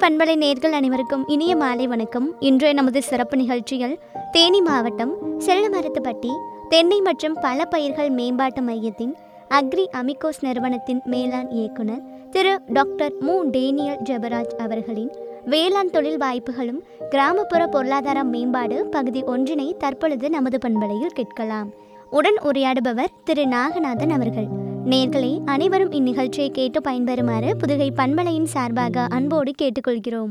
பண்பலை நேர்கள் அனைவருக்கும் இனிய மாலை வணக்கம் இன்றைய நமது சிறப்பு நிகழ்ச்சியில் தேனி மாவட்டம் செல்லமரத்துப்பட்டி தென்னை மற்றும் பல பயிர்கள் மேம்பாட்டு மையத்தின் அக்ரி அமிகோஸ் நிறுவனத்தின் மேலாண் இயக்குனர் திரு டாக்டர் மு டேனியல் ஜெபராஜ் அவர்களின் வேளாண் தொழில் வாய்ப்புகளும் கிராமப்புற பொருளாதார மேம்பாடு பகுதி ஒன்றினை தற்பொழுது நமது பண்பலையில் கேட்கலாம் உடன் உரையாடுபவர் திரு நாகநாதன் அவர்கள் நேர்களே அனைவரும் இந்நிகழ்ச்சியை கேட்டு பயன்பெறுமாறு புதுகை பண்பலையின் சார்பாக அன்போடு கேட்டுக்கொள்கிறோம்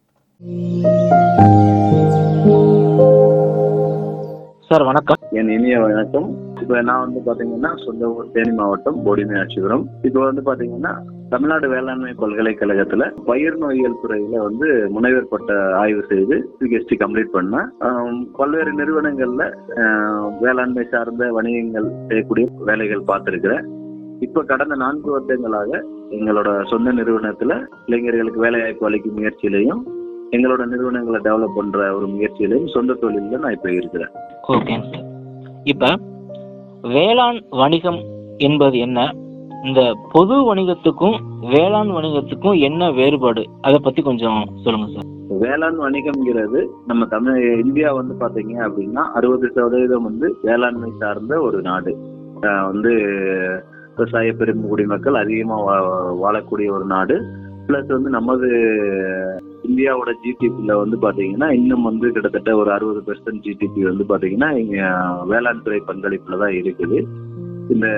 சார் வணக்கம் என் இனிய வணக்கம் இப்ப நான் வந்து பாத்தீங்கன்னா சொந்த ஊர் தேனி மாவட்டம் போடிமை ஆட்சிபுரம் இப்போ வந்து பாத்தீங்கன்னா தமிழ்நாடு வேளாண்மை பல்கலைக்கழகத்துல பயிர் நோயியல் துறையில வந்து முனைவர் பட்ட ஆய்வு செய்து பிஹெச்டி கம்ப்ளீட் பண்ணேன் ஆம், பல்வேறு நிறுவனங்கள்ல ஆஹ், வேளாண்மை சார்ந்த வணிகங்கள் செய்யக்கூடிய வேலைகள் பார்த்திருக்கிறேன் இப்ப கடந்த நான்கு வருடங்களாக எங்களோட சொந்த நிறுவனத்துல இளைஞர்களுக்கு வேலை வாய்ப்பு அளிக்கும் முயற்சியிலையும் எங்களோட நிறுவனங்களை டெவலப் பண்ற ஒரு முயற்சியிலையும் சொந்த தொழில நான் இப்ப இருக்கிறேன் ஓகேங்க சார் இப்போ வேளாண் வணிகம் என்பது என்ன இந்த பொது வணிகத்துக்கும் வேளாண் வணிகத்துக்கும் என்ன வேறுபாடு அதை பத்தி கொஞ்சம் சொல்லுங்க சார் வேளாண் வணிகம்ங்கிறது நம்ம தமிழ் இந்தியா வந்து பாத்தீங்க அப்படின்னா அறுபது சதவீதம் வந்து வேளாண்மை சார்ந்த ஒரு நாடு ஆஹ் வந்து விவசாய பெருங்குடி மக்கள் அதிகமா வா- வாழக்கூடிய ஒரு நாடு பிளஸ் வந்து நமது இந்தியாவோட ஜிடிபில வந்து பாத்தீங்கன்னா இன்னும் வந்து கிட்டத்தட்ட ஒரு அறுபது பெர்சன்ட் ஜிடிபி வந்து பாத்தீங்கன்னா இங்க வேளாண் துறை பங்களிப்புல தான் இருக்குது இந்த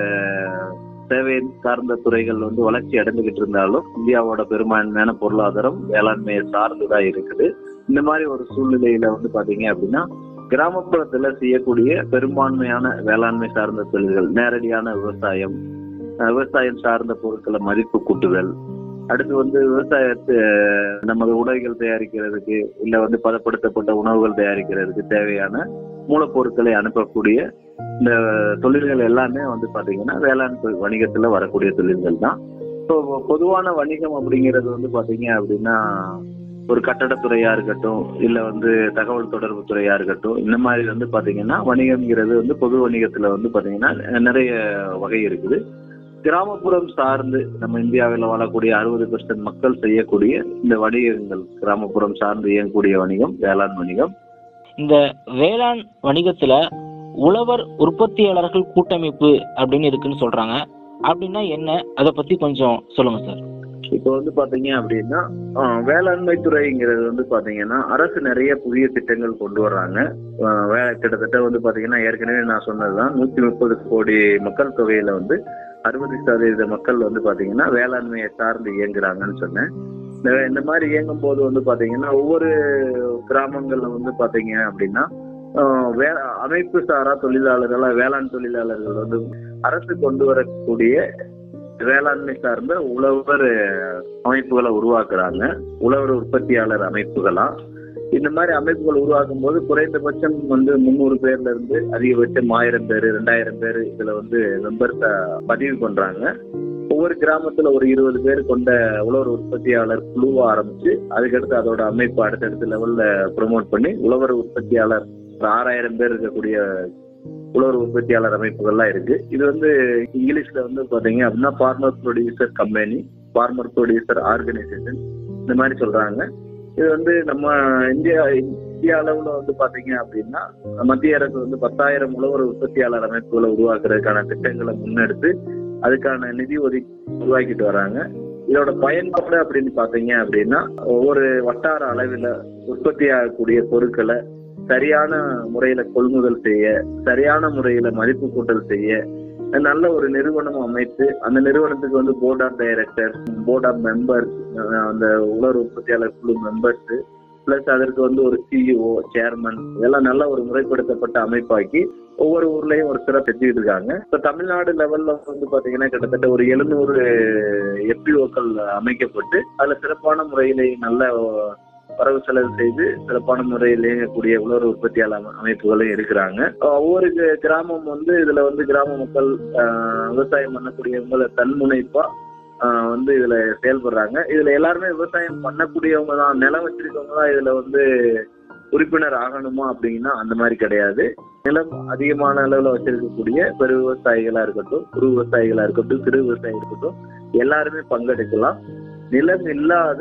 சேவை சார்ந்த துறைகள் வந்து வளர்ச்சி அடைந்துகிட்டு இருந்தாலும் இந்தியாவோட பெரும்பான்மையான பொருளாதாரம் வேளாண்மையை சார்ந்துதான் இருக்குது இந்த மாதிரி ஒரு சூழ்நிலையில வந்து பாத்தீங்க அப்படின்னா கிராமப்புறத்துல செய்யக்கூடிய பெரும்பான்மையான வேளாண்மை சார்ந்த தொழில்கள் நேரடியான விவசாயம் அஹ் விவசாயம் சார்ந்த பொருட்களை மதிப்பு கூட்டுதல் அடுத்து வந்து விவசாயத்து நமது உடைகள் தயாரிக்கிறதுக்கு இல்ல வந்து பதப்படுத்தப்பட்ட உணவுகள் தயாரிக்கிறதுக்கு தேவையான மூலப்பொருட்களை அனுப்பக்கூடிய இந்த தொழில்கள் எல்லாமே வந்து பாத்தீங்கன்னா வேளாண் தொ- வணிகத்துல வரக்கூடிய தொழில்கள் தான் ஸோ பொதுவான வணிகம் அப்படிங்கிறது வந்து பாத்தீங்க அப்படின்னா ஒரு கட்டடத்துறையா இருக்கட்டும் இல்ல வந்து தகவல் தொடர்பு துறையா இருக்கட்டும் இந்த மாதிரி வந்து பாத்தீங்கன்னா வணிகம்ங்கிறது வந்து பொது வணிகத்துல வந்து பாத்தீங்கன்னா நிறைய வகை இருக்குது கிராமப்புறம் சார்ந்து நம்ம இந்தியாவில் வாழக்கூடிய அறுபது பெர்சன்ட் மக்கள் செய்யக்கூடிய இந்த வணிகங்கள் கிராமப்புறம் சார்ந்து இயங்கக்கூடிய வணிகம் வேளாண் வணிகம் இந்த வேளாண் வணிகத்துல உழவர் உற்பத்தியாளர்கள் கூட்டமைப்பு அப்படின்னு இருக்குன்னு சொல்றாங்க அப்படின்னா என்ன அதை பத்தி கொஞ்சம் சொல்லுங்க சார் இப்போ வந்து பாத்தீங்க அப்படின்னா ஆஹ், வேளாண்மை துறைங்கிறது வந்து பாத்தீங்கன்னா அரசு நிறைய புதிய திட்டங்கள் கொண்டு வர்றாங்க ஆஹ், வே- கிட்டத்தட்ட வந்து பாத்தீங்கன்னா ஏற்கனவே நான் சொன்னதுதான் நூத்தி முப்பது கோடி மக்கள் தொகையில வந்து அறுபது சதவீத மக்கள் வந்து பாத்தீங்கன்னா வேளாண்மையை சார்ந்து இயங்குறாங்கன்னு சொன்னேன் இந்த இந்த மாதிரி இயங்கும் போது வந்து பாத்தீங்கன்னா ஒவ்வொரு கிராமங்கள்ல வந்து பாத்தீங்க அப்படின்னா ஆஹ், வே அமைப்பு சாரா தொழிலாளர்களா வேளாண் தொழிலாளர்கள் வந்து அரசு கொண்டு வரக்கூடிய வேளாண்மை சார்ந்த உழவர் அமைப்புகளை உருவாக்குறாங்க உழவர் உற்பத்தியாளர் அமைப்புகளா இந்த மாதிரி அமைப்புகள் உருவாக்கும் போது குறைந்தபட்சம் வந்து முந்நூறு பேர்ல இருந்து அதிகபட்சம் ஆயிரம் பேர் ரெண்டாயிரம் பேர் இதுல வந்து மெம்பர்ஸ் பதிவு பண்றாங்க ஒவ்வொரு கிராமத்துல ஒரு இருபது பேர் கொண்ட உழவர் உற்பத்தியாளர் குழுவை ஆரம்பிச்சு அதுக்கடுத்து அதோட அமைப்பு அடுத்தடுத்த லெவல்ல ப்ரொமோட் பண்ணி உழவர் உற்பத்தியாளர் ஒரு ஆறாயிரம் பேர் இருக்கக்கூடிய உழவர் உற்பத்தியாளர் அமைப்புகள்லாம் இருக்கு இது வந்து இங்கிலீஷ்ல வந்து பாத்தீங்க அப்படின்னா farmer producer company farmer producer organisation இந்த மாதிரி சொல்றாங்க இது வந்து நம்ம இந்தியா இந்திய அளவுல வந்து பாத்தீங்க அப்படின்னா மத்திய அரசு வந்து பத்தாயிரம் உழவர் உற்பத்தியாளர் அமைப்புகளை உருவாக்குறதுக்கான திட்டங்களை முன்னெடுத்து அதுக்கான நிதி ஒதுக்கி உருவாக்கிட்டு வராங்க இதோட பயன்பாடு அப்படின்னு பாத்தீங்க அப்படின்னா ஒவ்வொரு வட்டார அளவில் உற்பத்தி ஆகக்கூடிய பொருட்களை சரியான முறையில கொள்முதல் செய்ய சரியான முறையில மதிப்பு கூட்டல் செய்ய நல்ல ஒரு நிறுவனம் அமைத்து அந்த நிறுவனத்துக்கு வந்து board of director board of members அந்த உலர் உற்பத்தியாளர் குழு மெம்பர்ஸ் பிளஸ் அதற்கு வந்து ஒரு சிஇஓ சேர்மன் இதெல்லாம் நல்ல ஒரு முறைப்படுத்தப்பட்ட அமைப்பாக்கி ஒவ்வொரு ஊர்லயும் ஒரு சிறப்பு செஞ்சுட்டு இருக்காங்க இப்ப தமிழ்நாடு லெவல்ல வந்து பாத்தீங்கன்னா கிட்டத்தட்ட ஒரு எழுநூறு எப்பிஓக்கள் அமைக்கப்பட்டு அதுல சிறப்பான முறையிலே நல்ல வரவு செலவு செய்து சிறப்பான முறையில் இயங்கக்கூடிய உலர் உற்பத்தியாளர் அமைப்புகளும் இருக்கிறாங்க ஒவ்வொரு கி- கிராமம் வந்து இதுல வந்து கிராம மக்கள் ஆஹ், விவசாயம் பண்ணக்கூடியவங்களை தன்முனைப்பா ஆஹ், வந்து இதுல செயல்படுறாங்க இதுல எல்லாருமே விவசாயம் பண்ணக்கூடியவங்க தான் நிலம் வச்சிருக்கவங்க தான் இதுல வந்து உறுப்பினர் ஆகணுமா அப்படின்னா அந்த மாதிரி கிடையாது நிலம் அதிகமான அளவுல வச்சிருக்கக்கூடிய பெரு விவசாயிகளா இருக்கட்டும் குறு விவசாயிகளா இருக்கட்டும் சிறு விவசாயிகளா இருக்கட்டும் எல்லாருமே பங்கெடுக்கலாம் நிலம் இல்லாத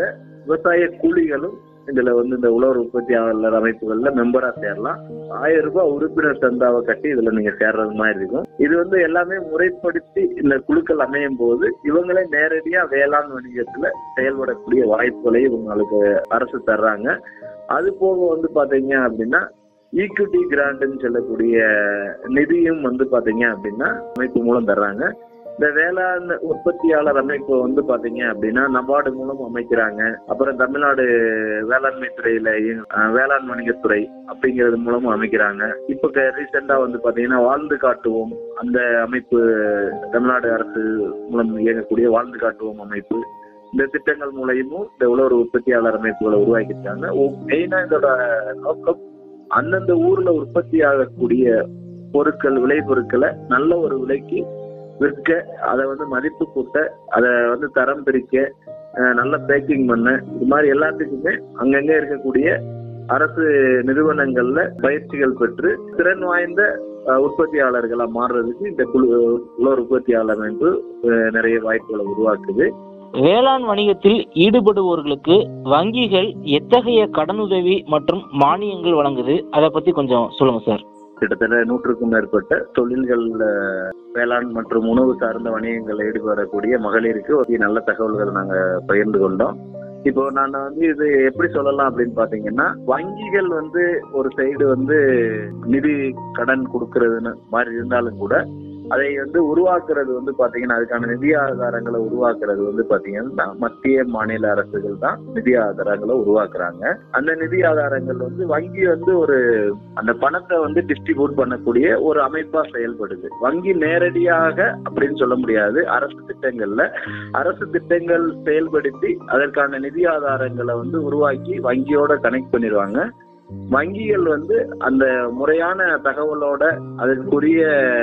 விவசாய கூலிகளும் இதுல வந்து இந்த உழவர் உற்பத்தியாளர் அமைப்புகள்ல மெம்பரா சேரலாம் ஆயிரம் ரூபாய் உறுப்பினர் சந்தாவை கட்டி இதுல நீங்க சேர்றது மாதிரி இருக்கும் இது வந்து எல்லாமே முறைப்படுத்தி இந்த குழுக்கள் அமையும் போது இவங்களே நேரடியா வேளாண் வணிகத்துல செயல்படக்கூடிய வாய்ப்புகளை இவங்களுக்கு அரசு தர்றாங்க அது போக வந்து பாத்தீங்க அப்படின்னா ஈக்விட்டி கிராண்ட்னு சொல்லக்கூடிய நிதியும் வந்து பாத்தீங்க அப்படின்னா அமைப்பு மூலம் தர்றாங்க இந்த வேளாண் உற்பத்தியாளர் அமைப்பு வந்து பாத்தீங்க அப்படின்னா நபார்டு மூலம் அமைக்கிறாங்க அப்புறம் தமிழ்நாடு வேளாண்மை துறையில இயங்கு- அஹ் வேளாண் வணிகத்துறை அப்படிங்கிறது மூலமும் அமைக்கிறாங்க இப்ப ரீசெண்டா வந்து பாத்தீங்கன்னா வாழ்ந்து காட்டுவோம் அந்த அமைப்பு தமிழ்நாடு அரசு மூலம் இயங்கக்கூடிய வாழ்ந்து காட்டுவோம் அமைப்பு இந்த திட்டங்கள் மூலயமும் இந்த உழவர் உற்பத்தியாளர் அமைப்புகளை உருவாக்கிட்டாங்க மெயினா இதோட நோக்கம் அந்தந்த ஊர்ல உற்பத்தி ஆகக்கூடிய பொருட்கள் விளை பொருட்களை நல்ல ஒரு விலைக்கு விற்க அதை வந்து மதிப்பு கூட்ட அதை வந்து தரம் பிரிக்க அஹ், நல்ல பேக்கிங் பண்ண இது மாதிரி எல்லாத்துக்குமே அங்கங்க இருக்கக்கூடிய அரசு நிறுவனங்கள்ல பயிற்சிகள் பெற்று திறன் வாய்ந்த அஹ், உற்பத்தியாளர்களா மாறுறதுக்கு இந்த குழு உலர் உற்பத்தியாளர் அமைப்பு அஹ், நிறைய வாய்ப்புகளை உருவாக்குது வேளாண் வணிகத்தில் ஈடுபடுவோர்களுக்கு வங்கிகள் எத்தகைய கடனுதவி மற்றும் மானியங்கள் வழங்குது அதை பத்தி கொஞ்சம் சொல்லுங்க சார் கிட்டத்தட்ட நூற்றுக்கும் மேற்பட்ட தொழில்கள் அஹ், வேளாண் மற்றும் உணவு சார்ந்த வணிகங்களில் ஈடுபடக்கூடிய மகளிருக்கு ஒரு நல்ல தகவல்கள் நாங்க பகிர்ந்து கொண்டோம் இப்போ நான் வந்து இது எப்படி சொல்லலாம் அப்படின்னு பாத்தீங்கன்னா வங்கிகள் வந்து ஒரு சைடு வந்து நிதி கடன் கொடுக்கறதுன்னு மாதிரி இருந்தாலும் கூட அதை வந்து உருவாக்குறது வந்து பாத்தீங்கன்னா அதுக்கான நிதி ஆதாரங்களை உருவாக்குறது வந்து பாத்தீங்கன்னா மத்திய மாநில அரசுகள் தான் நிதி ஆதாரங்களை உருவாக்குறாங்க அந்த நிதி ஆதாரங்கள் வந்து வங்கி வந்து ஒரு அந்த பணத்தை வந்து டிஸ்ட்ரிபியூட் பண்ணக்கூடிய ஒரு அமைப்பா செயல்படுது வங்கி நேரடியாக அப்படின்னு சொல்ல முடியாது அரசு திட்டங்கள்ல அரசு திட்டங்கள் செயல்படுத்தி அதற்கான நிதி ஆதாரங்களை வந்து உருவாக்கி வங்கியோட கனெக்ட் பண்ணிடுவாங்க வங்கிகள் வந்து அந்த முறையான தகவலோட அதற்குரிய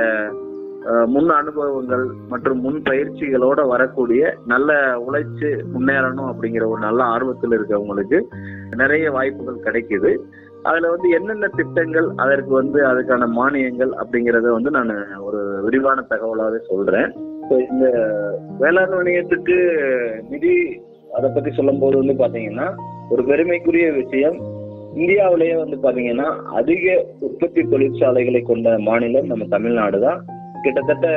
அஹ், முன் அனுபவங்கள் மற்றும் முன் பயிற்சிகளோட வரக்கூடிய நல்ல உழைச்சு முன்னேறணும் அப்படிங்கிற ஒரு நல்ல ஆர்வத்தில் இருக்கவங்களுக்கு நிறைய வாய்ப்புகள் கிடைக்குது அதுல வந்து என்னென்ன திட்டங்கள் அதற்கு வந்து அதுக்கான மானியங்கள் அப்படிங்கறத வந்து நான் ஒரு விரிவான தகவலாவே சொல்றேன் இப்போ இந்த வேளாண் வணிகத்துக்கு நிதி அதை பத்தி சொல்லும் போது வந்து பாத்தீங்கன்னா ஒரு பெருமைக்குரிய விஷயம் இந்தியாவிலேயே வந்து பாத்தீங்கன்னா அதிக உற்பத்தி தொழிற்சாலைகளை கொண்ட மாநிலம் நம்ம தமிழ்நாடு தான் கிட்டத்தட்ட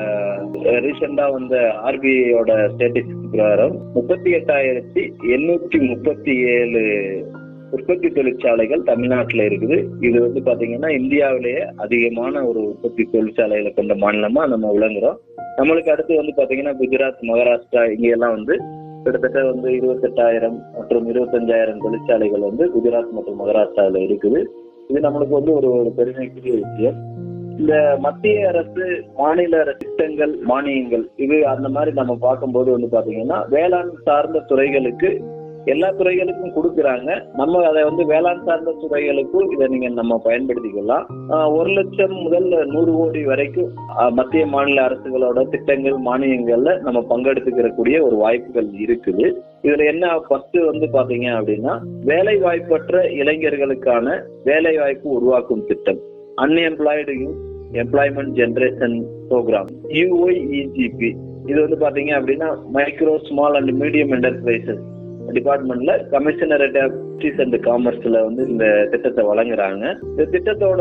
ரீசெண்டா வந்த ஆர்பிஐயோட ஸ்டேட்டிஸ்டிக் பிரகாரம் முப்பத்தி எட்டாயிரத்தி எண்ணூத்தி முப்பத்தி ஏழு உற்பத்தி தொழிற்சாலைகள் தமிழ்நாட்டில் இருக்குது இது வந்து பாத்தீங்கன்னா இந்தியாவிலேயே அதிகமான ஒரு உற்பத்தி தொழிற்சாலைகளை கொண்ட மாநிலமா நம்ம விளங்குறோம் நம்மளுக்கு அடுத்து வந்து பாத்தீங்கன்னா குஜராத் மகாராஷ்டிரா இங்க எல்லாம் வந்து கிட்டத்தட்ட வந்து இருபத்தெட்டாயிரம் மற்றும் இருபத்தஞ்சாயிரம் தொழிற்சாலைகள் வந்து குஜராத் மற்றும் மகாராஷ்டிராவில் இருக்குது இது நம்மளுக்கு வந்து ஒரு ஒரு பெருமைக்குரிய விஷயம் இந்த மத்திய அரசு மாநில அரசு திட்டங்கள் மானியங்கள் இது அந்த மாதிரி நம்ம பார்க்கும்போது வந்து பாத்தீங்கன்னா வேளாண் சார்ந்த துறைகளுக்கு எல்லா துறைகளுக்கும் கொடுக்குறாங்க நம்ம அதை வந்து வேளாண் சார்ந்த துறைகளுக்கும் இதை நீங்க நம்ம பயன்படுத்திக்கலாம் ஆஹ் ஒரு லட்சம் முதல் நூறு கோடி வரைக்கும் ஆஹ் மத்திய மாநில அரசுகளோட திட்டங்கள் மானியங்கள்ல நம்ம பங்கெடுத்துக்கிறக்கூடிய ஒரு வாய்ப்புகள் இருக்குது இதுல என்ன ஃபர்ஸ்ட் வந்து பாத்தீங்க அப்படின்னா வேலை வாய்ப்பற்ற இளைஞர்களுக்கான வேலை வாய்ப்பு உருவாக்கும் திட்டம் unemployed youth employment generation programme U Y E G P இது வந்து பாத்தீங்க அப்படின்னா micro small and medium enterprises டிபார்ட்மெண்ட்ல கமிஷனரேட் ஆஃப் ஜஸ்டிஸ் அண்ட் காமர்ஸ்ல வந்து இந்த திட்டத்தை வழங்குறாங்க இந்த திட்டத்தோட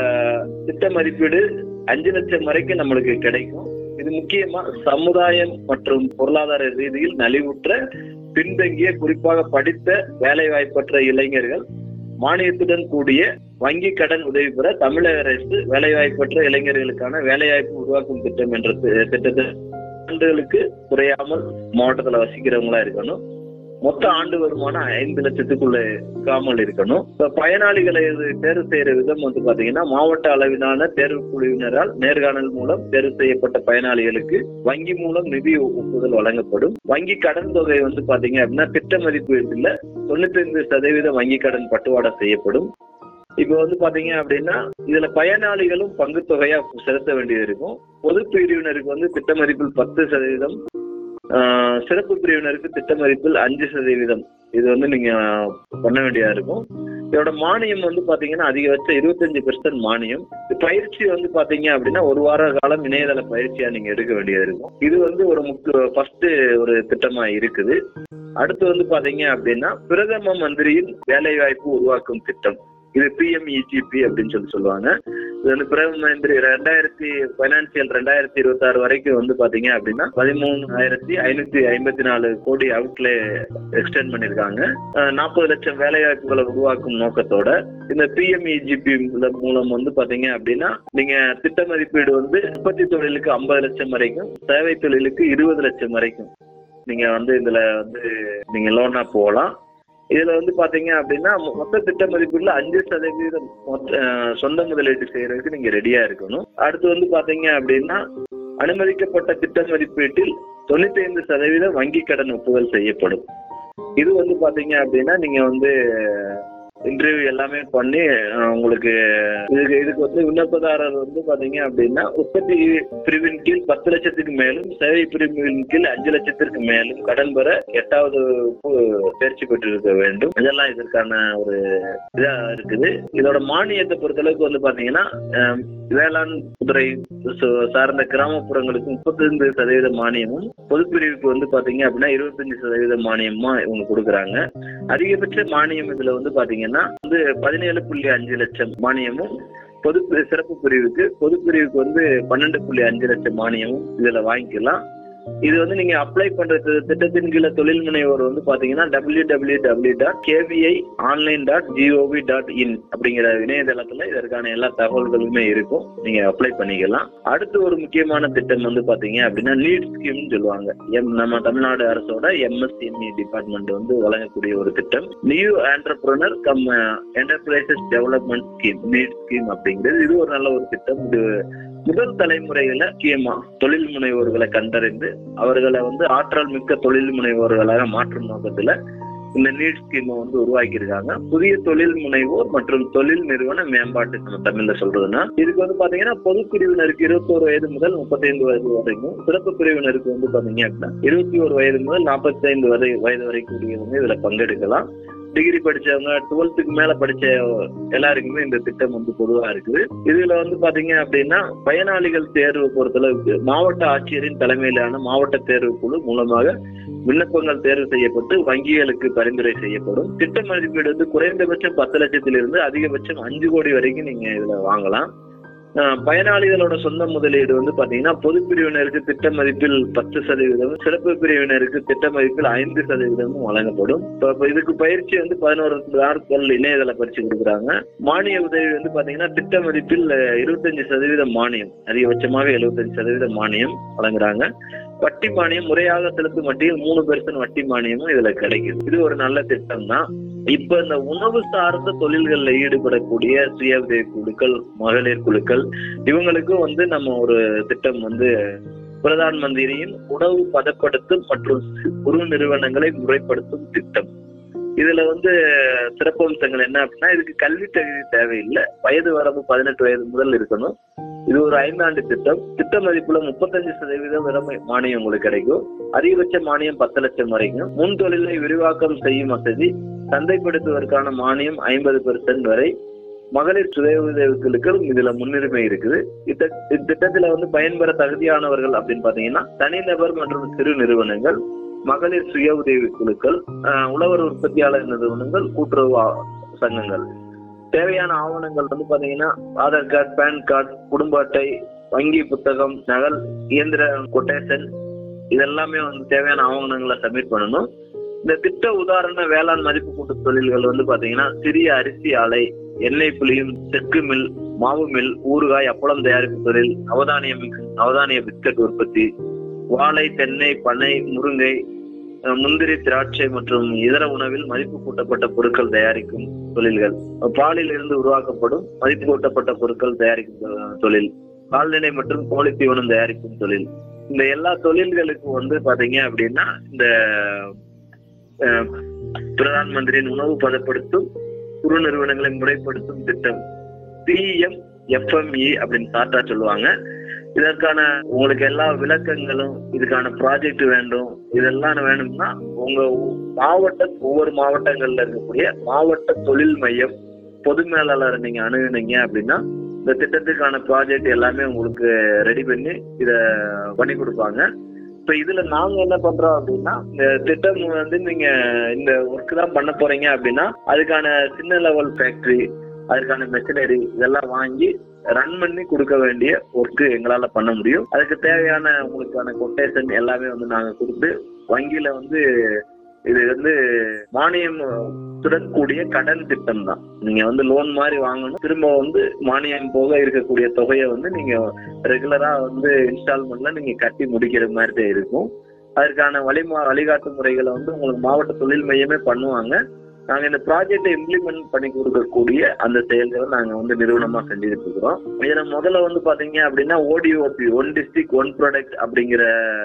திட்ட மதிப்பீடு அஞ்சு லட்சம் வரைக்கும் நம்மளுக்கு கிடைக்கும் இது முக்கியமா சமுதாயம் மற்றும் பொருளாதார ரீதியில் நலிவுற்ற பின்தங்கிய குறிப்பாக படித்த வேலை வாய்ப்பற்ற இளைஞர்கள் மானியத்துடன் கூடிய வங்கி கடன் உதவி பெற தமிழக அரசு வேலைவாய்ப்பற்ற இளைஞர்களுக்கான வேலைவாய்ப்பு உருவாக்கும் திட்டம் என்ற தி- திட்டத்தை ஆண்டுகளுக்கு குறையாமல் மாவட்டத்துல வசிக்கிறவங்களா இருக்கணும் மொத்த ஆண்டு வருமானம் ஐந்து லட்சத்துக்குள்ள இருக்காமல் இருக்கணும் இப்ப பயனாளிகளை இது தேர்வு செய்யற விதம் வந்து பாத்தீங்கன்னா மாவட்ட அளவிலான தேர்வு குழுவினரால் நேர்காணல் மூலம் தேர்வு செய்யப்பட்ட பயனாளிகளுக்கு வங்கி மூலம் நிதி ஒப்புதல் வழங்கப்படும் வங்கி கடன் தொகை வந்து பாத்தீங்க அப்படின்னா திட்ட மதிப்பீட்டுல தொண்ணூத்தி ஐந்து சதவீதம் வங்கி கடன் பட்டுவாடா செய்யப்படும் இப்ப வந்து பாத்தீங்க அப்படின்னா இதுல பயனாளிகளும் பங்கு தொகையா செலுத்த வேண்டியது இருக்கும் பொது பிரிவினருக்கு வந்து திட்ட மதிப்பில் பத்து சதவீதம் ஆஹ் சிறப்பு பிரிவினருக்கு திட்ட மதிப்பில் அஞ்சு சதவீதம் இது வந்து நீங்க பண்ண வேண்டியதா இருக்கும் இதோட மானியம் வந்து பாத்தீங்கன்னா அதிகபட்சம் இருபத்தஞ்சு பெர்சன்ட் மானியம் இது பயிற்சி வந்து பாத்தீங்க அப்படின்னா ஒரு வார காலம் இணையதள பயிற்சியா நீங்க எடுக்க வேண்டியது இருக்கும் இது வந்து ஒரு முக்கிய ஃபர்ஸ்ட் ஒரு திட்டமா இருக்குது அடுத்து வந்து பாத்தீங்க அப்படின்னா பிரதம மந்திரியின் வேலைவாய்ப்பு உருவாக்கும் திட்டம் இது பிஎம்இஜிபி அப்படின்னு சொல்லி சொல்லுவாங்க இது வந்து பிரதம மந்திரி ரெண்டாயிரத்தி பைனான்சியல் ரெண்டாயிரத்தி இருபத்தி ஆறு வரைக்கும் வந்து பாத்தீங்க அப்படின்னா பதிமூணாயிரத்தி ஐநூத்தி ஐம்பத்தி நாலு கோடி அவுட்லே எக்ஸ்டெண்ட் பண்ணிருக்காங்க நாற்பது லட்சம் வேலை வாய்ப்புகளை உருவாக்கும் நோக்கத்தோட இந்த பிஎம்இஜிபி மூலம் வந்து பாத்தீங்க அப்படின்னா நீங்க திட்ட மதிப்பீடு வந்து உற்பத்தி தொழிலுக்கு ஐம்பது லட்சம் வரைக்கும் சேவை தொழிலுக்கு இருபது லட்சம் வரைக்கும் நீங்க வந்து இதுல வந்து நீங்க லோனா போகலாம் இதுல வந்து பாத்தீங்க அப்படின்னா மொ- மொத்த திட்ட மதிப்பீடுல அஞ்சு சதவீதம் மொத்த அஹ், சொந்த முதலீடு செய்யறதுக்கு நீங்க ரெடியா இருக்கணும் அடுத்து வந்து பாத்தீங்க அப்படின்னா அனுமதிக்கப்பட்ட திட்ட மதிப்பீட்டில் தொண்ணூத்தி ஐந்து சதவீதம் வங்கி கடன் ஒப்புதல் செய்யப்படும் இது வந்து பாத்தீங்க அப்படின்னா நீங்க வந்து இன்டர்வியூ எல்லாமே பண்ணி அஹ், உங்களுக்கு இதுக்கு இதுக்கு வந்து விண்ணப்பதாரர் வந்து பாத்தீங்க அப்படின்னா உற்பத்தி பிரிவின் கீழ் பத்து லட்சத்துக்கு மேலும் சேவை பிரிவின் கீழ் அஞ்சு லட்சத்திற்கு மேலும் கடன் பெற எட்டாவது வகுப்பு தேர்ச்சி பெற்றிருக்க வேண்டும் இதெல்லாம் இதற்கான ஒரு இதா இருக்குது இதோட மானியத்தை பொறுத்தளவுக்கு வந்து பாத்தீங்கன்னா அஹ், வேளாண் துறை சு- சார்ந்த கிராமப்புறங்களுக்கு முப்பத்தைந்து சதவீத மானியமும் பொதுப்பிரிவுக்கு வந்து பாத்தீங்க அப்படின்னா இருபத்தஞ்சு சதவீத மானியமா இவங்க கொடுக்குறாங்க அதிகபட்ச மானியம் இதுல வந்து பாத்தீங்கன்னா வந்து பதினேழு புள்ளி அஞ்சு லட்சம் மானியமும் பொது பி- சிறப்பு பிரிவுக்கு பொது பிரிவுக்கு வந்து பன்னெண்டு புள்ளி அஞ்சு லட்சம் மானியமும் இதுல வாங்கிக்கலாம் இது வந்து நீங்க அப்ளை பண்ற தி- திட்டத்தின் கீழே தொழில் முனைவோர் வந்து பாத்தீங்கன்னா W W W dot K V I online dot G O V dot in அப்படிங்கிற இணையதளத்துல இதற்கான எல்லா தகவல்களுமே இருக்கும் நீங்க அப்ளை பண்ணிக்கலாம் அடுத்து ஒரு முக்கியமான திட்டம் வந்து பாத்தீங்க அப்படின்னா நீட் ஸ்கீம்னு சொல்லுவாங்க எம் நம்ம தமிழ்நாடு அரசோட எம்எஸ்எம்இ டிபார்ட்மெண்ட் வந்து வழங்கக்கூடிய ஒரு திட்டம் new entrepreneur cum enterprises development scheme need scheme அப்படிங்கிறது இது ஒரு நல்ல ஒரு திட்டம் இது முதல் தலைமுறையில முக்கியமா தொழில் முனைவோர்களை கண்டறிந்து அவர்களை வந்து ஆற்றல் மிக்க தொழில் முனைவோர்களாக மாற்றும் நோக்கத்துல இந்த நீட் ஸ்கீமை வந்து உருவாக்கியிருக்காங்க புதிய தொழில் முனைவோர் மற்றும் தொழில் நிறுவன மேம்பாட்டு நம்ம தமிழ்ல சொல்றதுன்னா இதுக்கு வந்து பாத்தீங்கன்னா பொது பிரிவினருக்கு இருபத்தோரு வயது முதல் முப்பத்தைந்து வயது வரைக்கும் சிறப்பு பிரிவினருக்கு வந்து பாத்தீங்க அப்படின்னா இருபத்தி ஒரு வயது முதல் நாற்பத்தைந்து வரை வயது வரைக்கும் கூடியவங்க இதுல பங்கெடுக்கலாம் டிகிரி படிச்சவங்க டுவெல்த்துக்கு மேல படிச்ச எல்லாருக்குமே இந்த திட்டம் வந்து பொதுவா இருக்குது இதுல வந்து பாத்தீங்க அப்படின்னா பயனாளிகள் தேர்வு பொறுத்தளவுக்கு மாவட்ட ஆட்சியரின் தலைமையிலான மாவட்ட தேர்வு குழு மூலமாக விண்ணப்பங்கள் தேர்வு செய்யப்பட்டு வங்கிகளுக்கு பரிந்துரை செய்யப்படும் திட்ட மதிப்பீடு வந்து குறைந்தபட்சம் பத்து லட்சத்திலிருந்து அதிகபட்சம் அஞ்சு கோடி வரைக்கும் நீங்க இதுல வாங்கலாம் அஹ் பயனாளிகளோட சொந்த முதலீடு வந்து பாத்தீங்கன்னா பொது பிரிவினருக்கு திட்ட மதிப்பில் பத்து சதவீதம் சிறப்பு பிரிவினருக்கு திட்ட மதிப்பில் ஐந்து சதவீதமும் வழங்கப்படும் இப்ப இப்ப இதுக்கு பயிற்சி வந்து பதினோரு நாட்கள் இணையதள பயிற்சி கொடுக்குறாங்க மானிய உதவி வந்து பாத்தீங்கன்னா திட்ட மதிப்பில் அஹ், இருபத்தஞ்சு சதவீதம் மானியம் அதிகபட்சமாக எழுபத்தஞ்சு சதவீதம் மானியம் வழங்குறாங்க வட்டி மானியம் முறையாக செலுத்தும் வட்டியில் மூணு பெர்சன்ட் வட்டி மானியமும் இதுல கிடைக்குது இது ஒரு நல்ல திட்டம் தான் இப்ப இந்த உணவு சார்ந்த தொழில்கள்ல ஈடுபடக்கூடிய சுய உதவி குழுக்கள் மகளிர் குழுக்கள் இவங்களுக்கும் வந்து நம்ம ஒரு திட்டம் வந்து பிரதான் மந்திரியின் உணவு பதப்படுத்தும் மற்றும் குறு நிறுவனங்களை முறைப்படுத்தும் திட்டம் இதுல வந்து சிறப்பம்சங்கள் என்ன அப்படின்னா இதுக்கு கல்வி தகுதி தேவையில்லை வயது வரம்பு பதினெட்டு வயது முதல் இருக்கணும் இது ஒரு ஐந்தாண்டு திட்டம் திட்ட மதிப்புல முப்பத்தஞ்சு சதவீதம் வரை மானியம் உங்களுக்கு கிடைக்கும் அதிகபட்ச மானியம் பத்து லட்சம் வரைக்கும் முன் தொழிலை விரிவாக்கம் செய்யும் வசதி சந்தைப்படுத்துவதற்கான மானியம் ஐம்பது பெர்சன்ட் வரை மகளிர் சுய உதவிகளுக்கு இதுல முன்னுரிமை இருக்குது இத்த- இத்திட்டத்துல வந்து பயன்பெற தகுதியானவர்கள் அப்படின்னு பாத்தீங்கன்னா தனிநபர் மற்றும் சிறு நிறுவனங்கள் மகளிர் சுய உதவி குழுக்கள் ஆஹ், உழவர் உற்பத்தியாளர் நிறுவனங்கள் கூட்டுறவு ஆ- சங்கங்கள் தேவையான ஆவணங்கள் வந்து பாத்தீங்கன்னா ஆதார் கார்டு பேன் கார்டு குடும்ப அட்டை வங்கி புத்தகம் நகல் இயந்திர கொட்டேஷன் இதெல்லாமே வந்து தேவையான ஆவணங்களை சப்மிட் பண்ணணும் இந்த திட்ட உதாரண வேளாண் மதிப்பு கூட்டு தொழில்கள் வந்து பாத்தீங்கன்னா சிறிய அரிசி ஆலை எண்ணெய் புளியும் செக்கு மில் மாவு மில் ஊறுகாய் அப்பளம் தயாரிப்பு தொழில் நவதானிய மிக்ஸ் நவதானிய பிஸ்கட் உற்பத்தி வாழை தென்னை பனை முருங்கை அஹ், முந்திரி திராட்சை மற்றும் இதர உணவில் மதிப்பு கூட்டப்பட்ட பொருட்கள் தயாரிக்கும் தொழில்கள் பாலில் இருந்து உருவாக்கப்படும் மதிப்பு கூட்டப்பட்ட பொருட்கள் தயாரிக்கும் தொ- தொழில் கால்நடை மற்றும் கோழி தீவனம் தயாரிக்கும் தொழில் இந்த எல்லா தொழில்களுக்கு வந்து பாத்தீங்க அப்படின்னா இந்த அஹ், பிரதான் மந்திரியின் உணவு பதப்படுத்தும் குறு நிறுவனங்களை முறைப்படுத்தும் திட்டம் பிஎம் எஃப்எம்இ அப்படின்னு ஷார்ட்டா சொல்லுவாங்க இதற்கான உங்களுக்கு எல்லா விளக்கங்களும் இதுக்கான ப்ராஜெக்ட் வேண்டும் இதெல்லாம் வேணும்னா உங்க ஊ- மாவட்ட ஒவ்வொரு மாவட்டங்கள்ல இருக்கக்கூடிய மாவட்ட தொழில் மையம் பொது மேலாளரை நீங்க அணுகுனீங்க அப்படின்னா இந்த திட்டத்துக்கான ப்ராஜெக்ட் எல்லாமே உங்களுக்கு ரெடி பண்ணி இத பண்ணி கொடுப்பாங்க இப்ப இதுல நாங்க என்ன பண்றோம் அப்படின்னா இந்த திட்டம் வந்து நீங்க இந்த ஒர்க் தான் பண்ண போறீங்க அப்படின்னா அதுக்கான சின்ன லெவல் ஃபேக்டரி அதுக்கான மெஷினரி இதெல்லாம் வாங்கி ரன் பண்ணி கொடுக்க வேண்டிய ஒர்க் எங்களால பண்ண முடியும் அதுக்கு தேவையான உங்களுக்கான கொட்டேஷன் எல்லாமே வந்து நாங்க கொடுத்து வங்கியில வந்து இது வந்து மானியம் துடன் கூடிய கடன் திட்டம் தான் நீங்க வந்து லோன் மாதிரி வாங்கணும் திரும்ப வந்து மானியம் போக இருக்கக்கூடிய தொகையை வந்து நீங்க ரெகுலரா வந்து இன்ஸ்டால்மெண்ட்ல நீங்க கட்டி முடிக்கிற மாதிரி தான் இருக்கும் அதற்கான வழிமா வழிகாட்டு முறைகளை வந்து உங்களுக்கு மாவட்ட தொழில் மையமே பண்ணுவாங்க நாங்க இந்த ப்ராஜெக்டை இம்ப்ளிமெண்ட் பண்ணி கொடுக்கக்கூடிய அந்த செயல்களை நாங்க வந்து நிறுவனமா செஞ்சுட்டு இருக்கிறோம் இதுல முதல்ல வந்து பாத்தீங்க அப்படின்னா O D O P one district one product அப்படிங்கிற